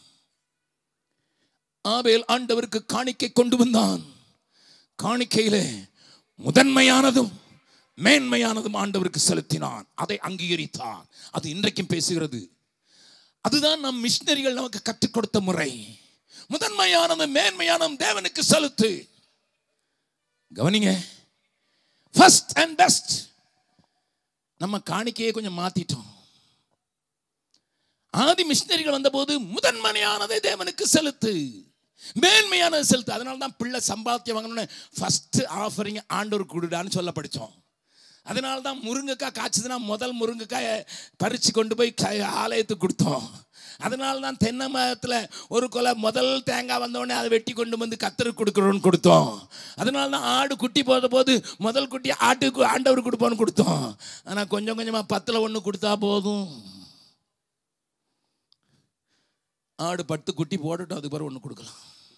Speaker 1: ஆபேல் ஆண்டவருக்கு காணிக்கை கொண்டு வந்தான் காணிக்கையிலே முதன்மையானதும் மேன்மையானதும் ஆண்டவருக்கு செலுத்தினான் அதை அங்கீகரித்தான் அது இன்றைக்கும் பேசுகிறது அதுதான் நம் மிஷினரிகள் நமக்கு கற்றுக் கொடுத்த முறை முதன்மையானதும் மேன்மையானதும் தேவனுக்கு செலுத்து கவனிங்க ஃபர்ஸ்ட் அண்ட் பெஸ்ட் நம்ம காணிக்கையை கொஞ்சம் மாத்திட்டோம் ஆதி மிஷினரிகள் வந்தபோது முதன்மையானதை தேவனுக்கு செலுத்து மேன்மையானதை செலுத்து அதனால தான் பிள்ளை சம்பாத்தியம் வாங்கணும்னு ஃபர்ஸ்ட் ஆஃபரிங் ஆண்டவர் கொடுடான்னு சொல்ல படித்தோம் அதனால தான் முருங்கைக்காய் காய்ச்சதுன்னா முதல் முருங்கைக்காயை பறித்து கொண்டு போய் க- ஆலயத்துக்கு கொடுத்தோம் அதனால தான் தென்னை மரத்தில் ஒரு கொலை முதல் தேங்காய் வந்தோடனே அதை வெட்டி கொண்டு வந்து கத்தருக்கு கொடுக்குறோன்னு கொடுத்தோம் அதனால தான் ஆடு குட்டி போத போது முதல் குட்டி ஆட்டுக்கு ஆண்டவர் கொடுப்போன்னு கொடுத்தோம் ஆனால் கொஞ்சம் கொஞ்சமாக பத்தில் ஒன்று கொடுத்தா போதும் ஆடு பத்து குட்டி போட்டுட்டோம் அதுக்கு பிறகு ஒன்று கொடுக்கலாம்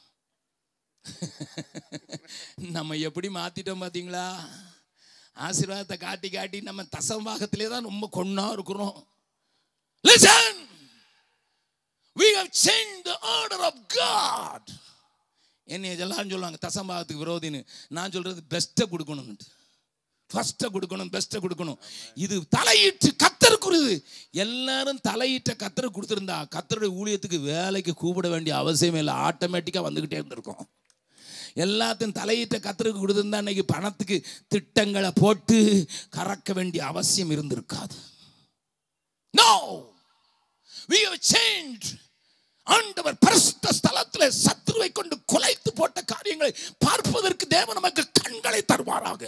Speaker 1: நம்ம எப்படி மாத்திட்டோம் பார்த்தீங்களா ஆசீர்வாதத்தை காட்டி காட்டி நம்ம தசம்பாகத்திலே தான் ரொம்ப கொன்னா இருக்கிறோம் Listen! We have changed the order of God. என்னை இதெல்லாம் சொல்லுவாங்க தசம்பாகத்துக்கு விரோதின்னு நான் சொல்றது பெஸ்ட்டை கொடுக்கணும்னு ஃபர்ஸ்ட்டை கொடுக்கணும் பெஸ்ட்டை கொடுக்கணும் இது தலையிட்டு கத்தருக்குறது எல்லாரும் தலையிட்ட கத்தரை கொடுத்துருந்தா கத்தருடைய ஊழியத்துக்கு வேலைக்கு கூப்பிட வேண்டிய அவசியமே இல்லை ஆட்டோமேட்டிக்காக வந்துக்கிட்டே இருந்திருக்கும் எல்லாத்தையும் தலையிட்ட கத்தருக்கு கொடுத்துருந்தா இன்னைக்கு பணத்துக்கு திட்டங்களை போட்டு கறக்க வேண்டிய அவசியம் இருந்திருக்காது நோ we have changed ஆண்டவர் பரிசுத்த ஸ்தலத்திலே சத்துருவை கொண்டு குலைத்து போட்ட காரியங்களை பார்ப்பதற்கு தேவன் நமக்கு கண்களை தருவாராக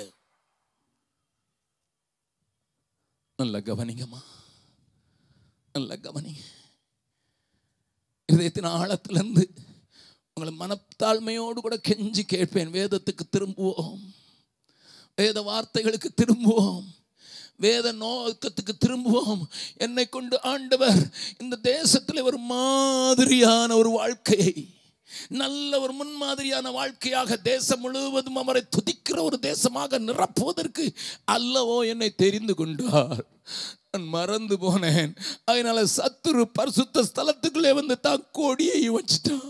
Speaker 1: நல்ல கவனிங்கம்மா நல்ல கவனிங்க இதயத்தின் ஆழத்திலிருந்து உங்களை மனத்தாழ்மையோடு கூட கெஞ்சி கேட்பேன் வேதத்துக்கு திரும்புவோம் வேத வார்த்தைகளுக்கு திரும்புவோம் வேத நோக்கத்துக்கு திரும்புவோம் என்னை கொண்டு ஆண்டவர் இந்த தேசத்தில் ஒரு மாதிரியான ஒரு வாழ்க்கையை நல்ல ஒரு முன்மாதிரியான வாழ்க்கையாக தேசம் முழுவதும் அவரை துதிக்கிற ஒரு தேசமாக நிரப்புவதற்கு அல்லவோ என்னை தெரிந்து கொண்டார் நான் மறந்து போனேன் அதனால சத்துரு பரிசுத்த ஸ்தலத்துக்குள்ளே வந்து தான் கோடியை வச்சுட்டான்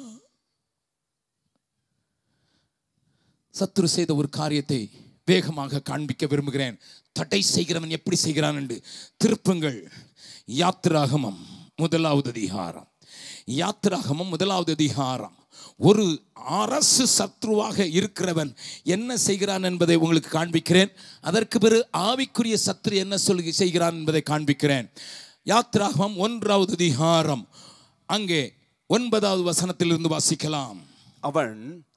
Speaker 1: சத்துரு செய்த ஒரு காரியத்தை வேகமாக காண்பிக்க விரும்புகிறேன் தடை செய்கிறவன் எப்படி செய்கிறான் என்று திருப்புங்கள் யாத்திராகமம் முதலாவது அதிகாரம் யாத்திராகமம் முதலாவது அதிகாரம் ஒரு அரசு சத்ருவாக இருக்கிறவன் என்ன செய்கிறான் என்பதை உங்களுக்கு காண்பிக்கிறேன் அதற்கு பிறகு ஆவிக்குரிய சத்ரு என்ன சொல்லி செய்கிறான் என்பதை காண்பிக்கிறேன் யாத்திராகமம் ஒன்றாவது அதிகாரம் அங்கே ஒன்பதாவது வசனத்திலிருந்து வாசிக்கலாம்
Speaker 2: அவன்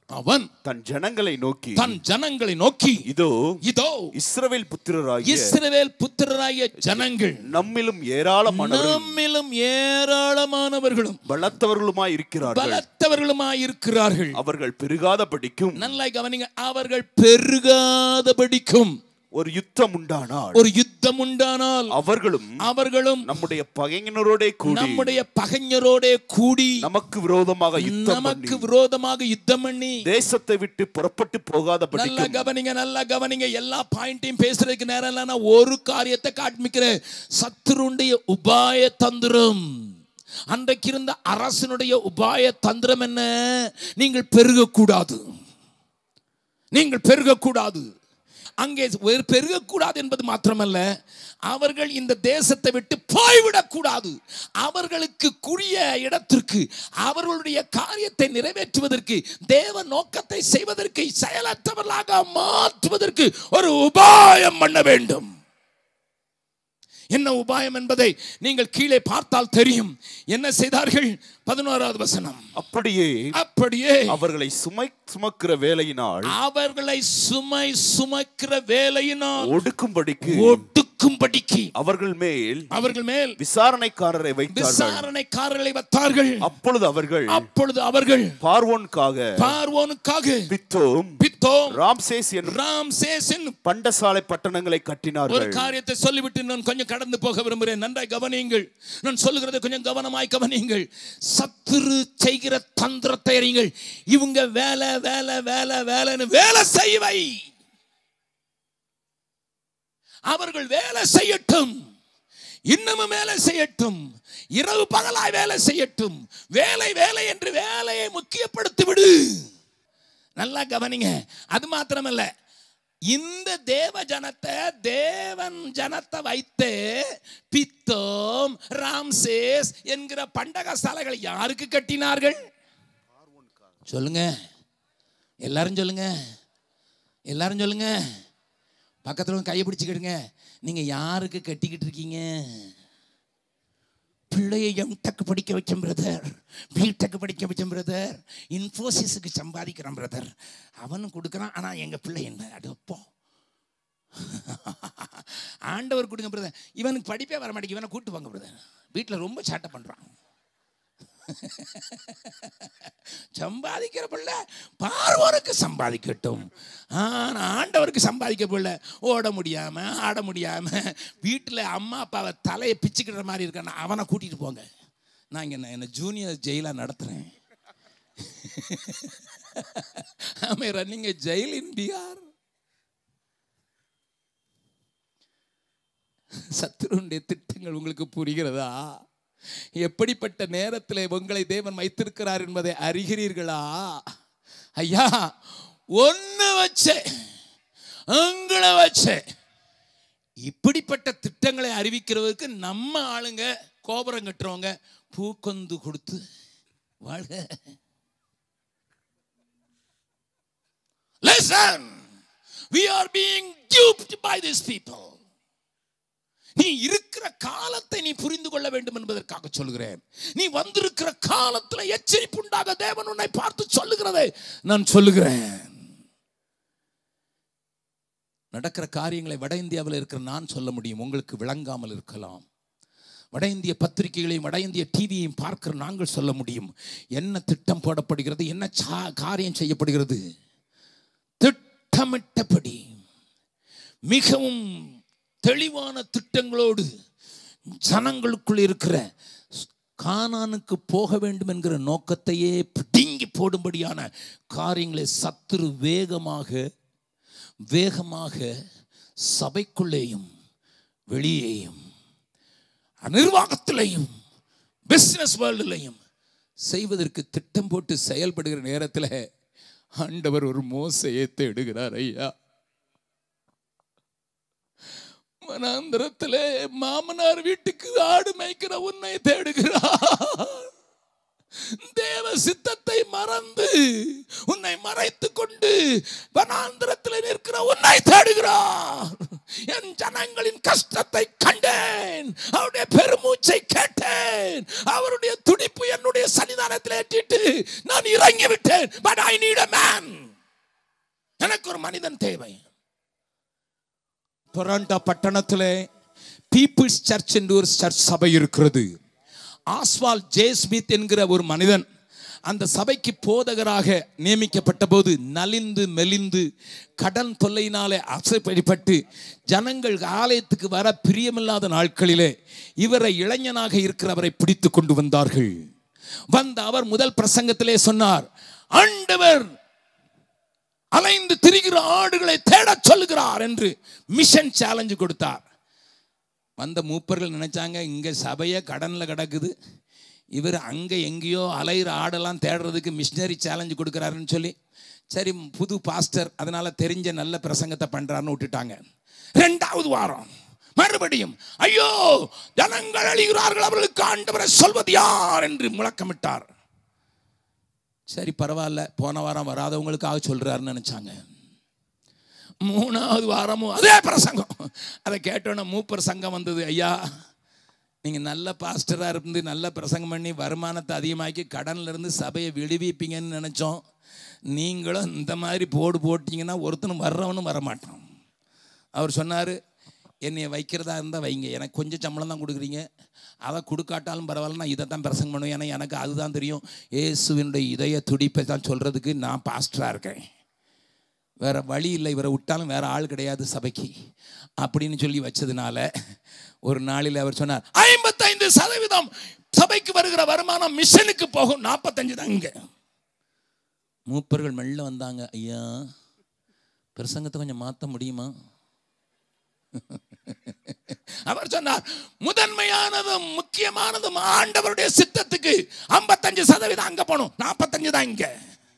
Speaker 1: அவன்
Speaker 2: தன் ஜனங்களை நோக்கி
Speaker 1: தன் ஜனங்களை நோக்கி
Speaker 2: இதோ
Speaker 1: இதோ
Speaker 2: இஸ்ரவேல் புத்திரராகிய
Speaker 1: இஸ்ரவேல் புத்திரராய ஜனங்கள்
Speaker 2: நம்மிலும் ஏராளமானவர்கள்
Speaker 1: நம்மிலும் ஏராளமானவர்களும்
Speaker 2: பலத்தவர்களுமாய் இருக்கிறார்கள்
Speaker 1: பலத்தவர்களுமாய் இருக்கிறார்கள்
Speaker 2: அவர்கள் பெருகாதபடிக்கும்
Speaker 1: நல்லா கவனிங்க அவர்கள் பெருகாதபடிக்கும்
Speaker 2: ஒரு யுத்தம் உண்டானால்
Speaker 1: ஒரு யுத்தம் உண்டானால்
Speaker 2: அவர்களும்
Speaker 1: அவர்களும்
Speaker 2: நம்முடைய பகைஞரோடே கூடி
Speaker 1: நம்முடைய பகைஞரோட கூடி
Speaker 2: நமக்கு விரோதமாக யுத்தம்
Speaker 1: நமக்கு
Speaker 2: பண்ணி
Speaker 1: விரோதமாக யுத்தம் பண்ணி
Speaker 2: தேசத்தை விட்டு புறப்பட்டு
Speaker 1: நல்லா
Speaker 2: போகாதபடிக்கும்
Speaker 1: கவனிங்க நல்லா கவனிங்க எல்லா பாயிண்டையும் பேசுறதுக்கு நேரம் இல்ல நான் ஒரு காரியத்தை காண்பிக்கிறேன் சத்துருடைய உபாய தந்திரம் அன்றைக்கு இருந்த அரசனுடைய உபாய தந்திரம் என்ன நீங்கள் பெருகக்கூடாது நீங்கள் பெருகக்கூடாது அங்கே வெறு- பெருகக்கூடாது என்பது மாத்திரமல்ல அவர்கள் இந்த தேசத்தை விட்டு போய்விடக்கூடாது அவர்களுக்கு குறிய இடத்திற்கு அவர்களுடைய காரியத்தை நிறைவேற்றுவதற்கு தேவ நோக்கத்தை செய்வதற்கு செயலற்றவர்களாக மாற்றுவதற்கு ஒரு உபாயம் பண்ண வேண்டும் என்ன உபாயம் என்பதை நீங்கள் கீழே பார்த்தால் தெரியும் என்ன செய்தார்கள் பதினோராவது வசனம்
Speaker 2: அப்படியே
Speaker 1: அப்படியே
Speaker 2: அவர்களை சுமை சுமக்கிற வேலையினால்
Speaker 1: அவர்களை சுமை சுமக்கிற வேலையினால்
Speaker 2: ஒடுக்கும்படிக்கு
Speaker 1: ஒடுக்கும்படிக்கு
Speaker 2: அவர்கள் மேல்
Speaker 1: அவர்கள் மேல்
Speaker 2: விசாரணைக்காரரை வைத்தார்கள்
Speaker 1: விசாரணைக்காரர்களை வைத்தார்கள்
Speaker 2: அப்பொழுது அவர்கள்
Speaker 1: அப்பொழுது அவர்கள்
Speaker 2: பார்வோனுக்காக
Speaker 1: பார்வோனுக்காக
Speaker 2: பித்தோம்
Speaker 1: பித்தோம்
Speaker 2: ராம்சேஸ் என்னும்
Speaker 1: ராம் சேசின்
Speaker 2: பண்டசாலை பட்டணங்களை
Speaker 1: ஒரு
Speaker 2: கட்டினார்கள்
Speaker 1: காரியத்தை சொல்லிவிட்டு நான் கொஞ்சம் கடந்து போக விரும்புகிறேன் நன்றாய் கவனியுங்கள் நான் சொல்லுகிறதை கொஞ்சம் கவனமாய் கவனியுங்கள் சத்துரு செய்கிற தந்திரத்தை அறியுங்கள் இவங்க வேலை வேலை வேலை வேலைன்னு வேலை செய்வை அவர்கள் வேலை செய்யட்டும் இன்னமும் வேலை செய்யட்டும் இரவு பகலாய் வேலை செய்யட்டும் வேலை வேலை என்று வேலையை முக்கியப்படுத்தி விடு நல்லா கவனிங்க அது மாத்திரமல்ல இந்த தேவ ஜனத்தை தேவன் ஜனத்தை வைத்து பித்தோம் ராம்சேஸ் என்கிற பண்டக சாலைகளை யாருக்கு கட்டினார்கள் சொல்லுங்க எல்லாரும் சொல்லுங்க எல்லாரும் சொல்லுங்க பக்கத்துல வந்து கையை பிடிச்சிக்கிடுங்க நீங்க யாருக்கு கட்டிக்கிட்டு இருக்கீங்க பிள்ளையை எம்டெக் படிக்க வச்சேன் பிரதர் பிடெக் படிக்க வச்சேன் பிரதர் இன்ஃபோசிஸுக்கு சம்பாதிக்கிறான் பிரதர் அவனும் கொடுக்குறான் ஆனால் எங்கள் பிள்ளை என்ன அது அப்போ ஆண்டவர் கொடுங்க பிரதர் இவனுக்கு படிப்பே வர மாட்டேங்குது இவனை கூட்டு வாங்க பிரதர் வீட்டில் ரொம்ப சேட்டை பண்ணுறான் சம்பாதிக்கிற பிள்ளை பார்வோருக்கு சம்பாதிக்கட்டும் ஆனால் ஆண்டவருக்கு சம்பாதிக்க பிள்ளை ஓட முடியாம ஆட முடியாம வீட்டில் அம்மா அப்பாவை தலையை பிச்சுக்கிற மாதிரி இருக்கான அவனை கூட்டிட்டு போங்க நான் இங்கே என்ன ஜூனியர் ஜெயிலாக நடத்துகிறேன் I'm running jail in Bihar சத்துருடைய திட்டங்கள் உங்களுக்கு புரிகிறதா எப்படிப்பட்ட நேரத்தில் உங்களை தேவன் வைத்திருக்கிறார் என்பதை அறிகிறீர்களா ஐயா ஒன்று வச்ச உங்களை வச்ச இப்படிப்பட்ட திட்டங்களை அறிவிக்கிறதுக்கு நம்ம ஆளுங்க கோபுரம் கட்டுறவங்க பூக்கொந்து கொடுத்து வாழ்க Listen, we are being duped by these people. நீ இருக்கிற காலத்தை நீ புரிந்து கொள்ள வேண்டும் என்பதற்காக சொல்கிறேன் நீ வந்திருக்கிற காலத்துல எச்சரிப்பு உண்டாக தேவன் உன்னை பார்த்து சொல்லுகிறதை நான் சொல்லுகிறேன் நடக்கிற காரியங்களை வட இந்தியாவில் இருக்கிற நான் சொல்ல முடியும் உங்களுக்கு விளங்காமல் இருக்கலாம் வட இந்திய பத்திரிகைகளையும் வட இந்திய டிவியையும் பார்க்கிற நாங்கள் சொல்ல முடியும் என்ன திட்டம் போடப்படுகிறது என்ன சா- காரியம் செய்யப்படுகிறது திட்டமிட்டபடி மிகவும் தெளிவான திட்டங்களோடு ஜனங்களுக்குள் இருக்கிற கானானுக்கு போக வேண்டும் என்கிற நோக்கத்தையே பிடுங்கி போடும்படியான காரியங்களை சத்துரு வேகமாக வேகமாக சபைக்குள்ளேயும் வெளியேயும் நிர்வாகத்திலையும் பிசினஸ் வேர்ல்டுலையும் செய்வதற்கு திட்டம் போட்டு செயல்படுகிற நேரத்தில் ஆண்டவர் ஒரு மோசையை தேடுகிறார் ஐயா மனாந்திரத்திலே மாமனார் வீட்டுக்கு ஆடு மேய்க்கிற உன்னை தேடுகிறார் தேவ சித்தத்தை மறந்து உன்னை மறைத்து கொண்டு வனாந்திரத்தில் நிற்கிற உன்னை தேடுகிறார் என் ஜனங்களின் கஷ்டத்தை கண்டேன் அவருடைய பெருமூச்சை கேட்டேன் அவருடைய துடிப்பு என்னுடைய சன்னிதான விமானத்தில் ஏற்றிட்டு நான் இறங்கி விட்டேன் but I need a man எனக்கு ஒரு மனிதன் தேவை டொரண்டோ பட்டணத்திலே பீப்புள்ஸ் சர்ச் என்று ஒரு சர்ச் சபை இருக்கிறது ஆஸ்வால் ஜே ஸ்மித் என்கிற ஒரு மனிதன் அந்த சபைக்கு போதகராக நியமிக்கப்பட்ட போது நலிந்து மெலிந்து கடன் தொல்லையினாலே அசைப்படிப்பட்டு ஜனங்கள் ஆலயத்துக்கு வர பிரியமில்லாத நாட்களிலே இவரை இளைஞனாக இருக்கிறவரை பிடித்து கொண்டு வந்தார்கள் வந்த அவர் முதல் பிரசங்கத்திலே சொன்னார் ஆண்டவர் அலைந்து திரிகிற ஆடுகளை தேடச் சொல்லுகிறார் என்று மிஷன் சேலஞ்சு கொடுத்தார் வந்த மூப்பர்கள் நினைச்சாங்க இங்க சபையே கடன்ல கிடக்குது இவர் அங்க எங்கேயோ அலைகிற ஆடெல்லாம் தேடுறதுக்கு மிஷினரி சேலஞ்சு கொடுக்குறாருன்னு சொல்லி சரி புது பாஸ்டர் அதனால தெரிஞ்ச நல்ல பிரசங்கத்தை பண்றாருன்னு விட்டுட்டாங்க ரெண்டாவது வாரம் மறுபடியும் ஐயோ ஜனங்கள் அழிகிறார்கள் அவர்களுக்கு ஆண்டவரை சொல்வது யார் என்று முழக்கமிட்டார் சரி பரவாயில்ல போன வாரம் வராதவங்களுக்காக சொல்றாருன்னு நினைச்சாங்க மூணாவது வாரமும் அதே பிரசங்கம் அதை கேட்டோன்னே மூப்பர் சங்கம் வந்தது ஐயா நீங்கள் நல்ல பாஸ்டராக இருந்து நல்ல பிரசங்கம் பண்ணி வருமானத்தை அதிகமாக்கி கடன்ல இருந்து சபையை விடுவிப்பீங்கன்னு நினச்சோம் நீங்களும் இந்த மாதிரி போடு போட்டீங்கன்னா ஒருத்தனும் வர்றவனும் வரமாட்டான் அவர் சொன்னார் என்னை வைக்கிறதா இருந்தால் வைங்க எனக்கு கொஞ்சம் சம்பளம் தான் கொடுக்குறீங்க அதை கொடுக்காட்டாலும் பரவாயில்ல நான் இதை தான் பிரசங்கம் பண்ணுவேன் ஏன்னா எனக்கு அதுதான் தெரியும் இயேசுவினுடைய இதய துடிப்பை தான் சொல்கிறதுக்கு நான் பாஸ்டராக இருக்கேன் வேற வழி இல்லை இவரை விட்டாலும் வேற ஆள் கிடையாது சபைக்கு அப்படின்னு சொல்லி வச்சதுனால ஒரு நாளில் அவர் சொன்னார் ஐம்பத்தைந்து சதவீதம் சபைக்கு வருகிற வருமானம் மிஷனுக்கு போகும் நாற்பத்தஞ்சு தான் இங்க மூப்பர்கள் மெல்ல வந்தாங்க ஐயா பிரசங்கத்தை கொஞ்சம் மாற்ற முடியுமா அவர் சொன்னார் முதன்மையானதும் முக்கியமானதும் ஆண்டவருடைய சித்தத்துக்கு ஐம்பத்தஞ்சு சதவீதம் அங்க போகணும் நாற்பத்தஞ்சு தான் இங்க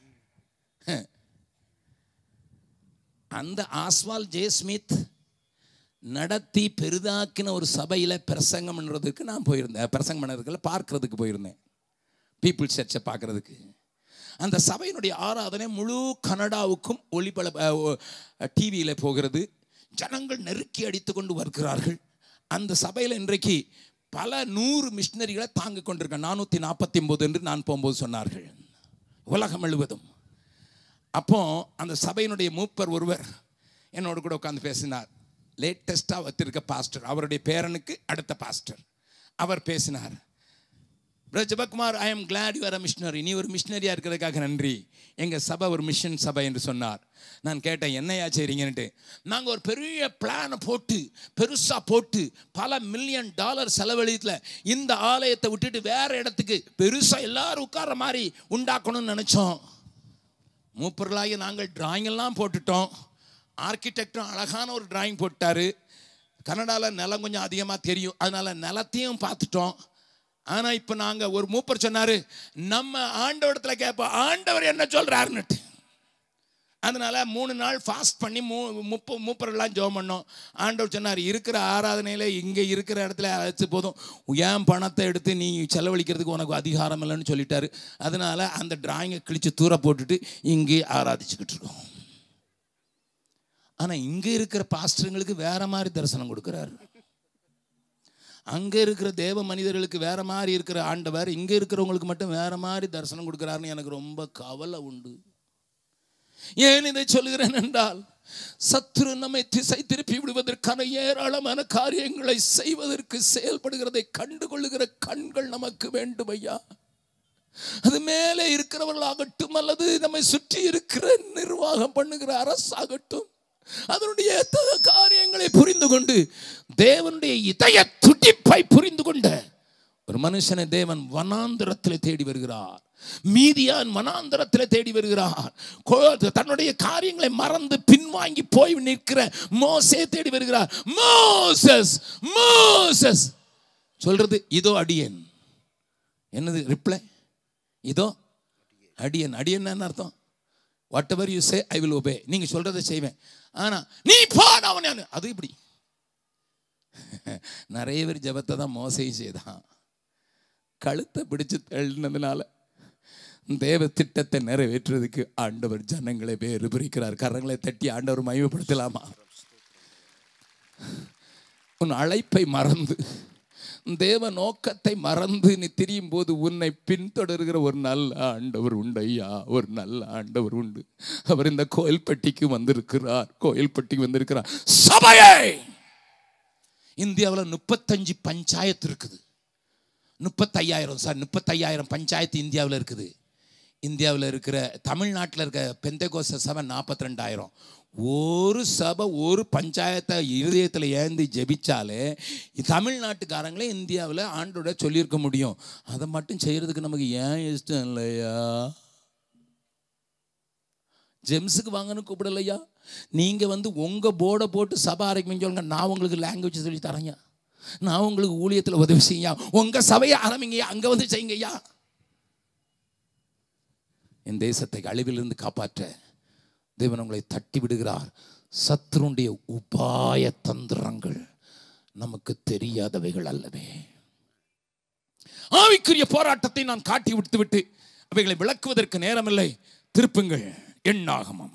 Speaker 1: அந்த ஆஸ்வால் ஜே ஸ்மித் நடத்தி பெரிதாக்கின ஒரு சபையில் பிரசங்கம் பண்ணுறதுக்கு நான் போயிருந்தேன் பிரசங்கம் பண்ணுறதுக்குள்ள பார்க்கறதுக்கு போயிருந்தேன் பீப்புள்ஸ் சர்ச்சை பார்க்கறதுக்கு அந்த சபையினுடைய ஆராதனை முழு கனடாவுக்கும் ஒளிபல டிவியில் போகிறது ஜனங்கள் நெருக்கி அடித்து கொண்டு வருகிறார்கள் அந்த சபையில் இன்றைக்கு பல நூறு மிஷினரிகளை தாங்கிக் கொண்டிருக்க நானூற்றி நாற்பத்தி ஒம்பது என்று நான் போகும்போது சொன்னார்கள் உலகம் முழுவதும் அப்போ அந்த சபையினுடைய மூப்பர் ஒருவர் என்னோட கூட உட்காந்து பேசினார் லேட்டஸ்ட்டாக வச்சிருக்க பாஸ்டர் அவருடைய பேரனுக்கு அடுத்த பாஸ்டர் அவர் பேசினார் brother Jebakumar I am glad you are a missionary நீ ஒரு மிஷினரியாக இருக்கிறதுக்காக நன்றி எங்கள் சபை ஒரு மிஷன் சபை என்று சொன்னார் நான் கேட்டேன் என்னையா செய்றீங்கன்ட்டு நாங்கள் ஒரு பெரிய பிளானை போட்டு பெருசாக போட்டு பல மில்லியன் டாலர் செலவழித்தில் இந்த ஆலயத்தை விட்டுட்டு வேற இடத்துக்கு பெருசாக எல்லாரும் உட்கார்ற மாதிரி உண்டாக்கணும்னு நினச்சோம் மூப்பர்களாகி நாங்கள் டிராயிங் எல்லாம் போட்டுட்டோம் ஆர்கிடெக்டும் அழகான ஒரு டிராயிங் போட்டார் கனடாவில் நிலம் கொஞ்சம் அதிகமாக தெரியும் அதனால நிலத்தையும் பார்த்துட்டோம் ஆனால் இப்போ நாங்கள் ஒரு மூப்பர் சொன்னார் நம்ம ஆண்டவரத்தில் கேட்போம் ஆண்டவர் என்ன சொல்கிறாருன்னுட்டு அதனால மூணு நாள் ஃபாஸ்ட் பண்ணி மூ முப்ப மூப்பரெல்லாம் ஜெபம் பண்ணோம் ஆண்டவர் சொன்னார் இருக்கிற ஆராதனையில் இங்கே இருக்கிற இடத்துல அழைச்சி போதும் ஏன் பணத்தை எடுத்து நீ செலவழிக்கிறதுக்கு உனக்கு அதிகாரம் இல்லைன்னு சொல்லிட்டாரு அதனால அந்த டிராயிங்கை கிழிச்சு தூர போட்டுட்டு இங்கே ஆராதிச்சுக்கிட்டு இருக்கோம் ஆனால் இங்கே இருக்கிற பாஸ்டருங்களுக்கு வேற மாதிரி தரிசனம் கொடுக்குறாரு அங்கே இருக்கிற தேவ மனிதர்களுக்கு வேற மாதிரி இருக்கிற ஆண்டவர் இங்கே இருக்கிறவங்களுக்கு மட்டும் வேற மாதிரி தரிசனம் கொடுக்குறாருன்னு எனக்கு ரொம்ப கவலை உண்டு ஏன் இதை சொல்கிறேன் என்றால் சத்துரு நம்மை திசை திருப்பி விடுவதற்கான ஏராளமான காரியங்களை செய்வதற்கு செயல்படுகிறதை கண்டுகொள்ளுகிற கண்கள் நமக்கு வேண்டும் ஐயா அது மேலே இருக்கிறவர்களாகட்டும் அல்லது நம்மை சுற்றி இருக்கிற நிர்வாகம் பண்ணுகிற அரசாகட்டும் அதனுடைய எத்தனை காரியங்களை புரிந்து கொண்டு தேவனுடைய இதய துடிப்பை புரிந்து கொண்ட ஒரு மனுஷனை தேவன் வனாந்திரத்தில் தேடி வருகிறார் மீதியான் வனாந்திரத்தில் தேடி வருகிறார் கோ- தன்னுடைய காரியங்களை மறந்து பின்வாங்கி போய் நிற்கிற மோசே தேடி வருகிறார் மோசஸ் மோசஸ் சொல்றது இதோ அடியேன் என்னது ரிப்ளை இதோ அடியன் அடியன் என்ன அர்த்தம் whatever you say I will obey நீங்க சொல்றதை செய்வேன் ஆனா நீ பாட அவன் அது இப்படி நிறைய பேர் ஜெபத்தை தான் மோசையும் செய்தான் கழுத்தை பிடிச்சு தள்ளினதுனால தேவ திட்டத்தை நிறைவேற்றுறதுக்கு ஆண்டவர் ஜனங்களை வேறு பிரிக்கிறார் கரங்களை தட்டி ஆண்டவர் மயமப்படுத்தலாமா உன் அழைப்பை மறந்து தேவ நோக்கத்தை மறந்து நீ திரியும் போது உன்னை பின்தொடர்கிற ஒரு நல்ல ஆண்டவர் உண்டு ஐயா ஒரு நல்ல ஆண்டவர் உண்டு அவர் இந்த கோயில்பட்டிக்கு வந்திருக்கிறார் கோயில்பட்டிக்கு வந்திருக்கிறார் சபையை இந்தியாவில் முப்பத்தஞ்சு பஞ்சாயத்து இருக்குது முப்பத்தையாயிரம் சார் முப்பத்தையாயிரம் பஞ்சாயத்து இந்தியாவில் இருக்குது இந்தியாவில் இருக்கிற தமிழ்நாட்டில் இருக்க பெந்தகோச சபை நாற்பத்தி ரெண்டாயிரம் ஒரு சபை ஒரு பஞ்சாயத்தை இருதயத்தில் ஏந்தி ஜெபிச்சாலே தமிழ்நாட்டுக்காரங்களே இந்தியாவில் ஆண்டோட சொல்லியிருக்க முடியும் அதை மட்டும் செய்கிறதுக்கு நமக்கு ஏன் இஷ்டம் இல்லையா ஜெம்ஸுக்கு வாங்கன்னு கூப்பிடலையா நீங்கள் வந்து உங்கள் போர்டை போட்டு சபை ஆரம்பிங்க சொல்லுங்க நான் உங்களுக்கு லாங்குவேஜ் சொல்லி தரேங்க நான் உங்களுக்கு ஊழியத்தில் உதவி செய்யா உங்கள் சபையை ஆரம்பிங்கய்யா அங்கே வந்து செய்யுங்கய்யா என் தேசத்தை அழிவிலிருந்து காப்பாற்ற தேவன் உங்களை தட்டி விடுகிறார் சத்துருடைய உபாய தந்திரங்கள் நமக்கு தெரியாதவைகள் அல்லவே ஆவிக்குரிய போராட்டத்தை நான் காட்டி விட்டுவிட்டு அவைகளை விளக்குவதற்கு நேரமில்லை திருப்புங்கள் எண்ணாகமம்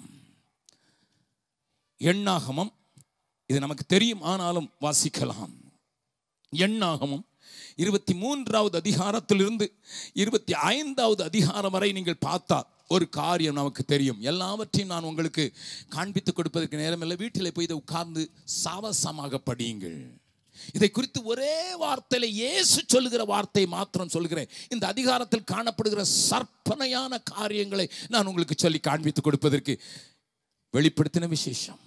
Speaker 1: எண்ணாகமம் இது நமக்கு தெரியும் ஆனாலும் வாசிக்கலாம் எண்ணாகமம் இருபத்தி மூன்றாவது அதிகாரத்திலிருந்து இருபத்தி ஐந்தாவது அதிகாரம் வரை நீங்கள் பார்த்தால் ஒரு காரியம் நமக்கு தெரியும் எல்லாவற்றையும் நான் உங்களுக்கு காண்பித்து கொடுப்பதற்கு நேரமில்லை வீட்டில் போய் இதை உட்கார்ந்து சாவசமாக படியுங்கள் இதை குறித்து ஒரே வார்த்தையில இயேசு சொல்லுகிற வார்த்தையை மாத்திரம் சொல்கிறேன் இந்த அதிகாரத்தில் காணப்படுகிற சற்பனையான காரியங்களை நான் உங்களுக்கு சொல்லி காண்பித்து கொடுப்பதற்கு வெளிப்படுத்தின விசேஷம்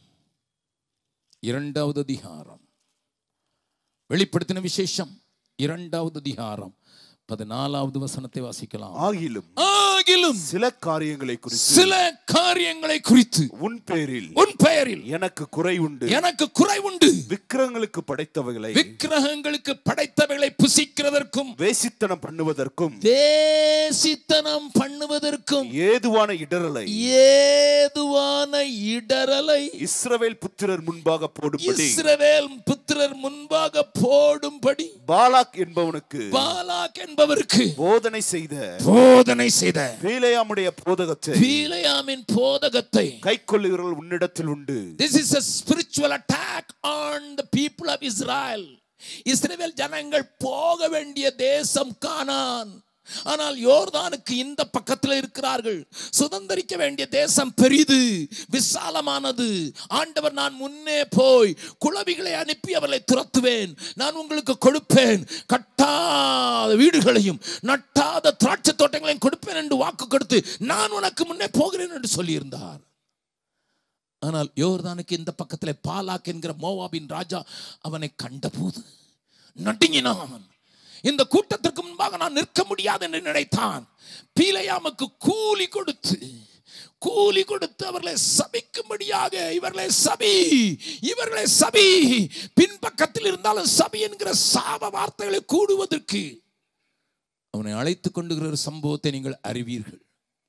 Speaker 1: இரண்டாவது அதிகாரம் வெளிப்படுத்தின விசேஷம் இரண்டாவது அதிகாரம் பதினாலாவது வசனத்தை வாசிக்கலாம்
Speaker 2: ஆகிலும்
Speaker 1: ஆகிலும்
Speaker 2: சில காரியங்களை குறித்து
Speaker 1: சில காரியங்களை குறித்து
Speaker 2: உன் பேரில்
Speaker 1: உன் பெயரில்
Speaker 2: எனக்கு குறை உண்டு
Speaker 1: எனக்கு குறை உண்டு
Speaker 2: விக்கிரங்களுக்கு படைத்தவைகளை
Speaker 1: விக்கிரகங்களுக்கு படைத்தவைகளை புசிக்கிறதற்கும்
Speaker 2: வேசித்தனம் பண்ணுவதற்கும்
Speaker 1: தேசித்தனம் பண்ணுவதற்கும்
Speaker 2: ஏதுவான இடரலை
Speaker 1: ஏதுவான இடரலை
Speaker 2: இஸ்ரவேல் புத்திரர் முன்பாக போடும்படி
Speaker 1: இஸ்ரவேல் புத்திரர் முன்பாக போடும்படி
Speaker 2: பாலாக் என்பவனுக்கு
Speaker 1: பாலாக் என்பவருக்கு
Speaker 2: போதனை செய்த
Speaker 1: போதனை செய்த
Speaker 2: பீலையாமுடைய போதகத்தை
Speaker 1: பீலையாமின் போதகத்தை
Speaker 2: கைக்கொள்ளுகிறவர்கள் உன்னிடத்தில் உண்டு
Speaker 1: This is a spiritual attack on the people of Israel. இஸ்ரவேல் ஜனங்கள் போக வேண்டிய தேசம் கானான் ஆனால் யோர்தானுக்கு இந்த பக்கத்தில் இருக்கிறார்கள் சுதந்திரிக்க வேண்டிய தேசம் பெரிது விசாலமானது ஆண்டவர் நான் முன்னே போய் குளவிகளை அனுப்பி அவர்களை துரத்துவேன் நான் உங்களுக்கு கொடுப்பேன் கட்டாத வீடுகளையும் நட்டாத திராட்சை தோட்டங்களையும் கொடுப்பேன் என்று வாக்கு கொடுத்து நான் உனக்கு முன்னே போகிறேன் என்று சொல்லியிருந்தார் ஆனால் யோர்தானுக்கு இந்த பக்கத்தில் பாலாக் என்கிற மோவாபின் ராஜா அவனை கண்டபோது நடுங்கினான் இந்த கூட்டத்திற்கு முன்பாக நான் நிற்க முடியாது என்று நினைத்தான் பீலையாமுக்கு கூலி கொடுத்து கூலி கொடுத்து அவர்களை சபிக்கும்படியாக இவர்களை சபி இவர்களை சபி பின்பக்கத்தில் இருந்தாலும் சபி என்கிற சாப வார்த்தைகளை கூடுவதற்கு அவனை அழைத்துக் கொண்டுகிற ஒரு சம்பவத்தை நீங்கள் அறிவீர்கள்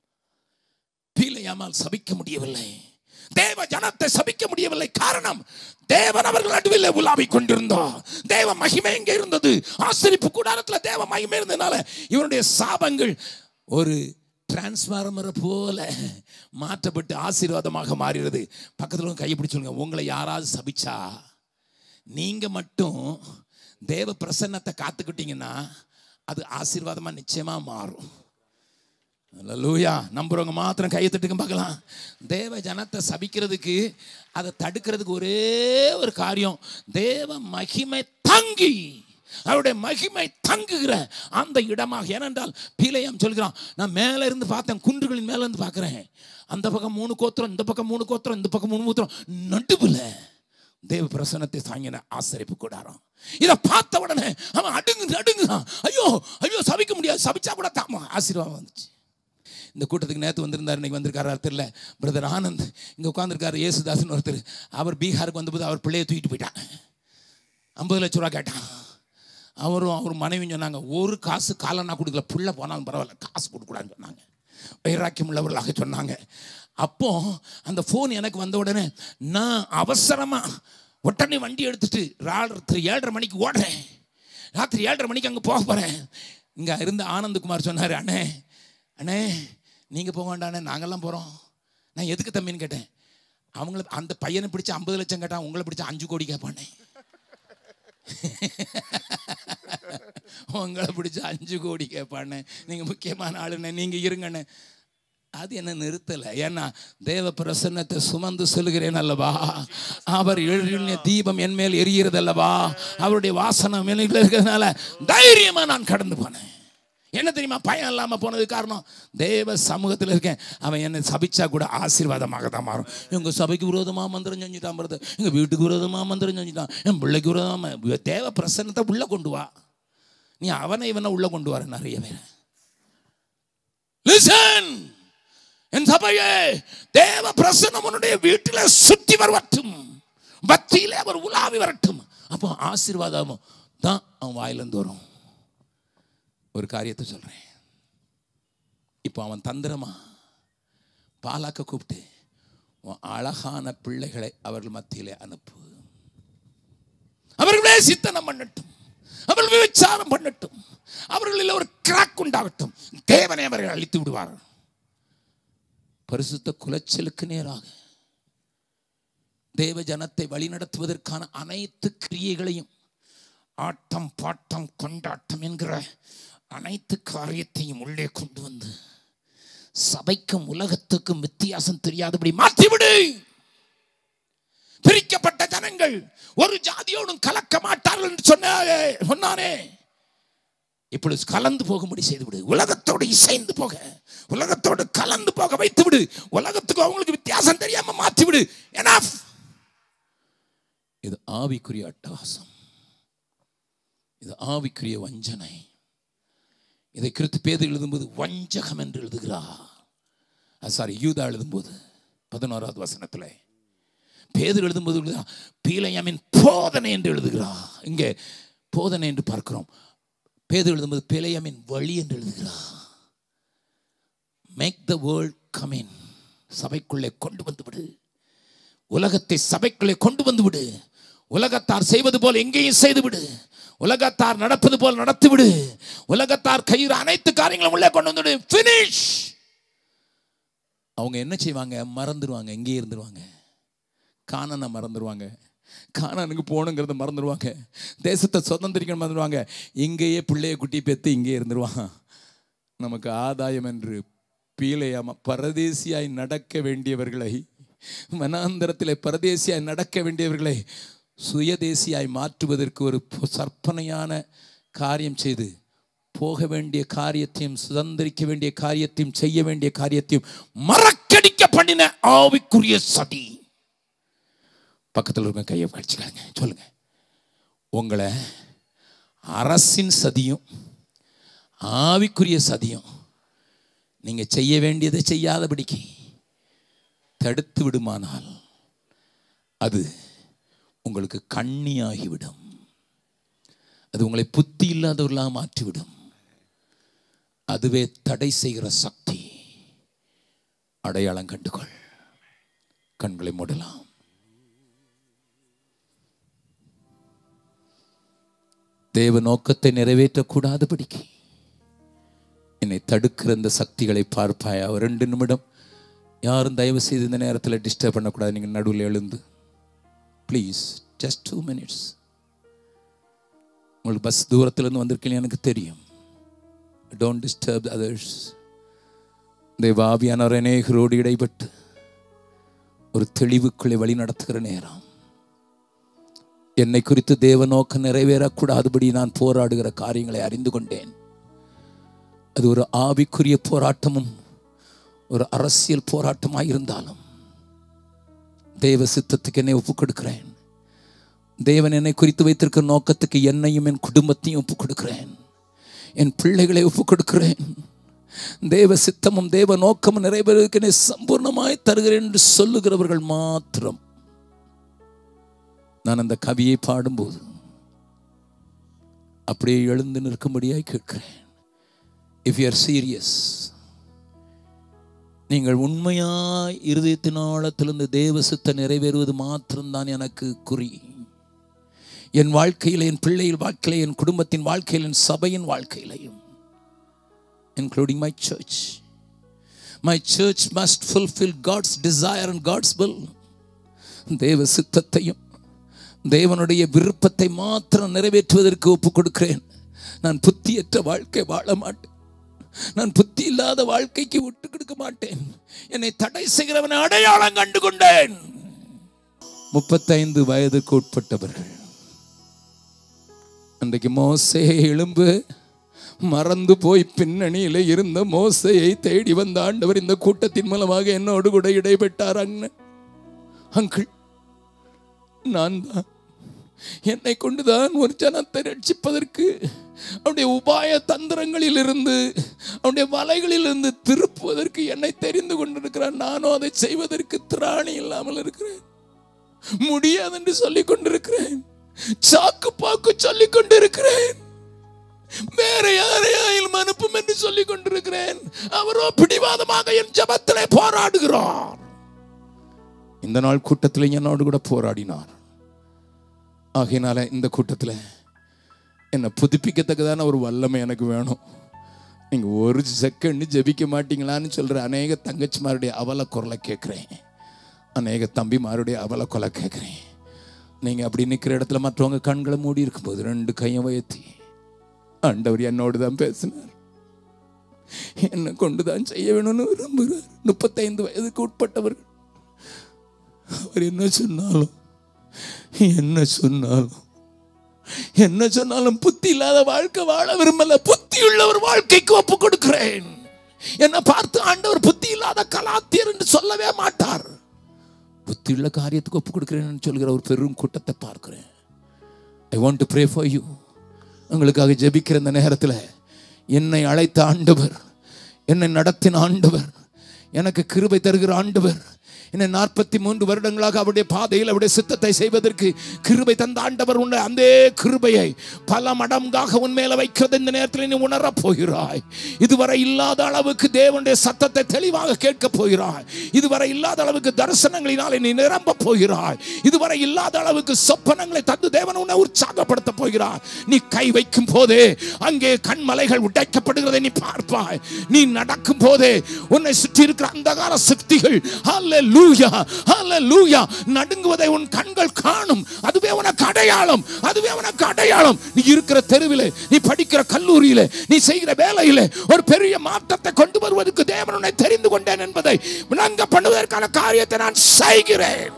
Speaker 1: பீலையாமால் சபிக்க முடியவில்லை தேவ ஜனத்தை சபிக்க முடியவில்லை காரணம் தேவன் அவர்கள் நடுவில் உலாவிக் கொண்டிருந்தார் தேவ மகிமை எங்கே இருந்தது ஆசிரிப்பு கூடாரத்தில் தேவ மகிமை இருந்ததுனால இவனுடைய சாபங்கள் ஒரு டிரான்ஸ்ஃபார்மரை போல மாற்றப்பட்டு ஆசீர்வாதமாக மாறிடுது பக்கத்தில் கையை பிடிச்சு சொல்லுங்க உங்களை யாராவது சபிச்சா நீங்க மட்டும் தேவ பிரசன்னத்தை காத்துக்கிட்டீங்கன்னா அது ஆசீர்வாதமா நிச்சயமா மாறும் லூயா நம்புறவங்க மாத்திரம் கையை தட்டுங்க பார்க்கலாம் தேவ ஜனத்தை சபிக்கிறதுக்கு அதை தடுக்கிறதுக்கு ஒரே ஒரு காரியம் தேவ மகிமை தங்கி அவருடைய மகிமை தங்குகிற அந்த இடமாக ஏனென்றால் பீலையாம் சொல்கிறான் நான் மேலே இருந்து பார்த்தேன் குன்றுகளின் மேலே இருந்து பார்க்குறேன் அந்த பக்கம் மூணு கோத்திரம் இந்த பக்கம் மூணு கோத்திரம் இந்த பக்கம் மூணு கோத்திரம் நடுவில் தேவ பிரசனத்தை தாங்கின ஆசரிப்பு கூடாரம் இதை பார்த்த உடனே அவன் அடுங்கு அடுங்குறான் ஐயோ ஐயோ சபிக்க முடியாது சபிச்சா கூட தாமா ஆசீர்வாதம் வந்துச்சு இந்த கூட்டத்துக்கு நேற்று வந்திருந்தார் இன்னைக்கு வந்திருக்காரு தெரியல பிரதர் ஆனந்த் இங்கே உட்காந்துருக்காரு ஏசுதாசன் ஒருத்தர் அவர் பீகாருக்கு வந்தபோது அவர் பிள்ளையை தூக்கிட்டு போயிட்டான் ஐம்பது லட்ச ரூபா கேட்டான் அவரும் அவர் மனைவியும் சொன்னாங்க ஒரு காசு காலனா கொடுக்கல புள்ள போனாலும் பரவாயில்ல காசு கொடுக்கூடாதுன்னு சொன்னாங்க வைராக்கியம் உள்ளவர்களாக சொன்னாங்க அப்போ அந்த ஃபோன் எனக்கு வந்த உடனே நான் அவசரமாக உடனே வண்டி எடுத்துட்டு ராத்திரி ஏழரை மணிக்கு ஓடுறேன் ராத்திரி ஏழரை மணிக்கு அங்கே போக போகிறேன் இங்கே இருந்த ஆனந்தகுமார் சொன்னார் அண்ணே அண்ணே நீங்கள் போக வேண்டாண்ணே நாங்கள்லாம் போகிறோம் நான் எதுக்கு தம்பின்னு கேட்டேன் அவங்கள அந்த பையனை பிடிச்சி ஐம்பது லட்சம் கேட்டான் உங்களை பிடிச்ச அஞ்சு கோடி கேட்பானே உங்களை பிடிச்ச அஞ்சு கோடி கேட்பாண்ணே நீங்கள் முக்கியமான ஆளுண்ணே நீங்கள் இருங்கண்ணே அது என்ன நிறுத்தலை ஏன்னா தேவ பிரசன்னத்தை சுமந்து செல்கிறேன் அல்லவா அவர் எழுதிய தீபம் என் மேல் எரிகிறது அல்லவா அவருடைய வாசனம் மேல இருக்கிறதுனால தைரியமா நான் கடந்து போனேன் என்ன தெரியுமா பயம் இல்லாம போனது காரணம் தேவ சமூகத்தில் இருக்கேன் அவன் என்னை சபிச்சா கூட ஆசீர்வாதமாக தான் மாறும் எங்க சபைக்கு விரோதமா மந்திரம் செஞ்சுட்டான் பிறகு எங்க வீட்டுக்கு விரோதமா மந்திரம் செஞ்சுட்டான் என் பிள்ளைக்கு விரோதமா தேவ பிரசன்னத்தை உள்ள கொண்டு வா நீ அவனை இவனை உள்ள கொண்டு வர நிறைய பேர் லிசன் என் சபையே தேவ பிரசன்னம் உன்னுடைய வீட்டில் சுற்றி வரட்டும் பக்தியிலே அவர் உலாவி வரட்டும் அப்போ ஆசீர்வாதம் தான் அவன் வாயிலிருந்து வரும் ஒரு காரியத்தை சொல்றேன் இப்போ அவன் தந்திரமா பாலாக்க கூப்பிட்டு உன் அழகான பிள்ளைகளை அவர்கள் மத்தியிலே அனுப்பு அவர்களே சித்தனம் பண்ணட்டும் அவர்கள் விசாரம் பண்ணட்டும் அவர்களில் ஒரு கிராக் உண்டாகட்டும் தேவனை அவர்கள் அழித்து விடுவார் பரிசுத்த குலைச்சலுக்கு நேராக தேவ ஜனத்தை வழிநடத்துவதற்கான அனைத்து கிரியைகளையும் ஆட்டம் பாட்டம் கொண்டாட்டம் என்கிற அனைத்து காரியத்தையும் உள்ளே கொண்டு வந்து சபைக்கும் உலகத்துக்கும் வித்தியாசம் தெரியாதபடி மாற்றிவிடு பிரிக்கப்பட்ட ஜனங்கள் ஒரு ஜாதியோடும் கலக்க மாட்டார்கள் என்று சொன்னாரே சொன்னானே இப்பொழுது கலந்து போகும்படி செய்துவிடு உலகத்தோடு இசைந்து போக உலகத்தோடு கலந்து போக வைத்து விடு உலகத்துக்கு அவங்களுக்கு வித்தியாசம் தெரியாம மாற்றி விடு enough. இது ஆவிக்குரிய அட்டகாசம் இது ஆவிக்குரிய வஞ்சனை இதை குறித்து பேது எழுதும்போது வஞ்சகம் என்று எழுதுகிறார் சாரி யூதா எழுதும்போது பதினோராவது வசனத்தில் பேதர் எழுதும்போது எழுதுகிறா, பீலையாமின் போதனை என்று எழுதுகிறார் இங்கே போதனை என்று பார்க்கிறோம் பேதர் எழுதும்போது பேலையாமின் வழி என்று எழுதுகிறார் make the world come in சபைக்குள்ளே கொண்டு வந்து விடு உலகத்தை சபைக்குள்ளே கொண்டு வந்து விடு உலகத்தார் செய்வது போல் எங்கேயும் செய்து விடு உலகத்தார் நடப்பது போல் நடத்தி விடு உலகத்தார் கையில் அனைத்து காரியங்களும் உள்ளே கொண்டு வந்து விடு ஃபினிஷ் அவங்க என்ன செய்வாங்க மறந்துடுவாங்க இங்கேயே இருந்துருவாங்க காணனை மறந்துடுவாங்க காணனுக்கு போகணுங்கிறத மறந்துடுவாங்க தேசத்தை சுதந்திரிக்கணும் மறந்துடுவாங்க இங்கேயே பிள்ளைய குட்டி பெற்று இங்கேயே இருந்துருவான் நமக்கு ஆதாயம் என்று பீலையாம பரதேசியாய் நடக்க வேண்டியவர்களை வனாந்தரத்திலே பரதேசியாய் நடக்க வேண்டியவர்களை சுயதேசியாய் மாற்றுவதற்கு ஒரு பொ- சற்பனையான காரியம் செய்து போக வேண்டிய காரியத்தையும் சுதந்திரிக்க வேண்டிய காரியத்தையும் செய்ய வேண்டிய காரியத்தையும் மறக்கடிக்க பண்ணின ஆவிக்குரிய சதி பக்கத்தில் இருக்க கையை கழிச்சுக்காங்க சொல்லுங்க உங்களை அரசின் சதியும் ஆவிக்குரிய சதியும் நீங்க செய்ய வேண்டியதை செய்யாதபடிக்கு தடுத்து விடுமானால் அது உங்களுக்கு கண்ணியாகிவிடும் அது உங்களை புத்தி இல்லாதவர்களாக மாற்றிவிடும் அதுவே தடை செய்கிற சக்தி அடையாளம் கண்டுகொள் கண்களை மூடலாம் தேவ நோக்கத்தை நிறைவேற்றக்கூடாதபடிக்கு என்னை தடுக்கிற இந்த சக்திகளை பார்ப்பாயா ஒரு ரெண்டு நிமிடம் யாரும் தயவு செய்து இந்த நேரத்தில் டிஸ்டர்ப் பண்ணக்கூடாது நீங்கள் நடுவில் எழுந்து ப்ளீஸ் ஜஸ்ட் டூ மினிட்ஸ் உங்களுக்கு பஸ் தூரத்துலேருந்து வந்திருக்கீங்க எனக்கு தெரியும் டோன்ட் டிஸ்டர்ப் அதர்ஸ் தேவாபியானவர் அநேகரோடு இடைப்பட்டு ஒரு தெளிவுக்குள்ளே வழி நடத்துகிற நேரம் என்னை குறித்து தேவ நோக்கம் நிறைவேறக்கூடாதபடி நான் போராடுகிற காரியங்களை அறிந்து கொண்டேன் அது ஒரு ஆவிக்குரிய போராட்டமும் ஒரு அரசியல் போராட்டமாக இருந்தாலும் தேவ சித்தத்துக்கு என்னை ஒப்புக் கொடுக்கிறேன் தேவன் என்னை குறித்து வைத்திருக்கிற நோக்கத்துக்கு என்னையும் என் குடும்பத்தையும் ஒப்புக் கொடுக்கிறேன் என் பிள்ளைகளை ஒப்புக் கொடுக்கிறேன் தேவ சித்தமும் தேவ நோக்கமும் நிறைவேறதுக்கு என்னை சம்பூர்ணமாய் தருகிறேன் என்று சொல்லுகிறவர்கள் மாத்திரம் நான் அந்த கவியை பாடும்போது அப்படியே எழுந்து நிற்கும்படியாய் கேட்கிறேன் இஃப் யூ ஆர் சீரியஸ் நீங்கள் உண்மையாய் இருதயத்தின் ஆழத்திலிருந்து தேவ சித்த நிறைவேறுவது மாத்திரம்தான் எனக்கு குறி என் வாழ்க்கையில் என் பிள்ளையின் வாழ்க்கையில என் குடும்பத்தின் வாழ்க்கையில் என் சபையின் வாழ்க்கையிலையும் including my church my church must fulfil God's desire and God's will தேவ சித்தத்தையும் தேவனுடைய விருப்பத்தை மாத்திரம் நிறைவேற்றுவதற்கு ஒப்புக் கொடுக்கிறேன் நான் புத்தியற்ற வாழ்க்கை வாழ மாட்டேன் நான் புத்தி இல்லாத வாழ்க்கைக்கு விட்டு கொடுக்க மாட்டேன் என்னை தடை செய்கிறவனை அடையாளம் கண்டு கொண்டேன் முப்பத்தைந்து வயதுக்கு உட்பட்டவர்கள் அன்றைக்கு மோசே எழும்பு மறந்து போய் பின்னணியில இருந்த மோசையை தேடி வந்த ஆண்டவர் இந்த கூட்டத்தின் மூலமாக என்னோடு கூட இடைப்பட்டார் அண்ணன் அங்கிள் நான் தான் என்னை கொண்டுதான் ஒரு ஜனத்தை ரட்சிப்பதற்கு அவனுடைய உபாய தந்திரங்களில் இருந்து அவனுடைய வலைகளில் இருந்து திருப்புவதற்கு என்னை தெரிந்து கொண்டிருக்கிறான் நானும் அதை செய்வதற்கு திராணி இல்லாமல் இருக்கிறேன் முடியாது என்று சொல்லிக் கொண்டிருக்கிறேன் சாக்கு பாக்கு சொல்லிக் கொண்டிருக்கிறேன் வேற யாரையாயிலும் அனுப்பும் என்று சொல்லிக் கொண்டிருக்கிறேன் அவரோ பிடிவாதமாக என் ஜபத்திலே போராடுகிறார் இந்த நாள் கூட்டத்தில் என்னோடு கூட போராடினார் ஆகையினால இந்த கூட்டத்தில் என்னை புதுப்பிக்கத்தக்கதான ஒரு வல்லமை எனக்கு வேணும் நீங்க ஒரு செகண்ட் ஜெபிக்க மாட்டீங்களான்னு சொல்ற அநேக தங்கச்சிமாருடைய அவல குரலை கேட்குறேன் அநேக தம்பிமாருடைய அவல கொலை கேட்குறேன் நீங்க அப்படி நிற்கிற இடத்துல மற்றவங்க கண்களை மூடி இருக்கும்போது ரெண்டு கையும் உயர்த்தி ஆண்டவர் என்னோடு தான் பேசினார் என்னை கொண்டு தான் செய்ய வேணும்னு விரும்புகிறார் முப்பத்தைந்து வயதுக்கு உட்பட்டவர்கள் அவர் என்ன சொன்னாலும் என்ன சொன்னாலும் என்ன சொன்னாலும் புத்தி இல்லாத வாழ்க்கை வாழ விரும்பல புத்தி உள்ள ஒரு வாழ்க்கைக்கு ஒப்பு கொடுக்கிறேன் என்ன பார்த்து ஆண்டவர் புத்தி இல்லாத கலாத்தியர் என்று சொல்லவே மாட்டார் புத்தி உள்ள காரியத்துக்கு ஒப்பு கொடுக்கிறேன் சொல்கிற ஒரு பெரும் கூட்டத்தை பார்க்கிறேன் I want to pray for you உங்களுக்காக ஜெபிக்கிற இந்த நேரத்தில் என்னை அழைத்த ஆண்டவர் என்னை நடத்தின ஆண்டவர் எனக்கு கிருபை தருகிற ஆண்டவர் என்னை நாற்பத்தி மூன்று வருடங்களாக அவருடைய பாதையில் அவருடைய சித்தத்தை செய்வதற்கு கிருபை தந்த ஆண்டவர் உன்னை அந்த கிருபையை பல மடங்காக உன் மேல வைக்கிறது இந்த நேரத்தில் நீ உணரப் போகிறாய் இதுவரை இல்லாத அளவுக்கு தேவனுடைய சத்தத்தை தெளிவாக கேட்க போகிறாய் இதுவரை இல்லாத அளவுக்கு தரிசனங்களினாலே நீ நிரம்ப போகிறாய் இதுவரை இல்லாத அளவுக்கு சொப்பனங்களை தந்து தேவன் உன்னை உற்சாகப்படுத்த போகிறாய் நீ கை வைக்கும் போதே அங்கே கண்மலைகள் உடைக்கப்படுகிறதை நீ பார்ப்பாய் நீ நடக்கும் போதே உன்னை சுற்றி இருக்கிற அந்தகார சக்திகள் ஹalleluya ஹalleluya நடுங்குவதை உன் கண்கள் காணும் அதுவே உனக்கு அடையாளம் அதுவே உனக்கு அடையாளம் நீ இருக்கிற தெருவிலே நீ படிக்கிற கல்லூரியிலே நீ செய்கிற வேலையிலே ஒரு பெரிய மாற்றத்தை கொண்டு வருவதற்கு தேவன் உன்னை தெரிந்து கொண்டேன் என்பதை விளங்க பண்ணுவதற்கான காரியத்தை நான் செய்கிறேன்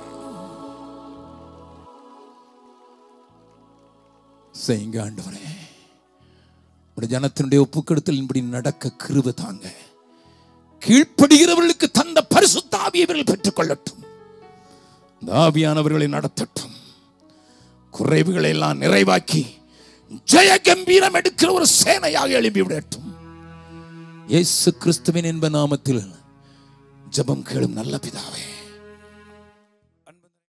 Speaker 1: செய்யுங்க ஆண்டவரே உடைய ஜனத்தினுடைய ஒப்புக்கெடுத்தலின்படி நடக்க கிருபை தாங்க கீழ்ப்படுகிறவர்களுக்கு தந்த பரிசுத்த ஆவியை இவர்கள் பெற்றுக்கொள்ளட்டும் இந்த ஆவியானவர்களை நடத்தட்டும் குறைவுகளை எல்லாம் நிறைவாக்கி ஜெய கம்பீரம் எடுக்கிற ஒரு சேனையாக எழுப்பி விடட்டும் இயேசு கிறிஸ்துவின் என்ப நாமத்தில் ஜெபம் கேளும் நல்ல பிதாவே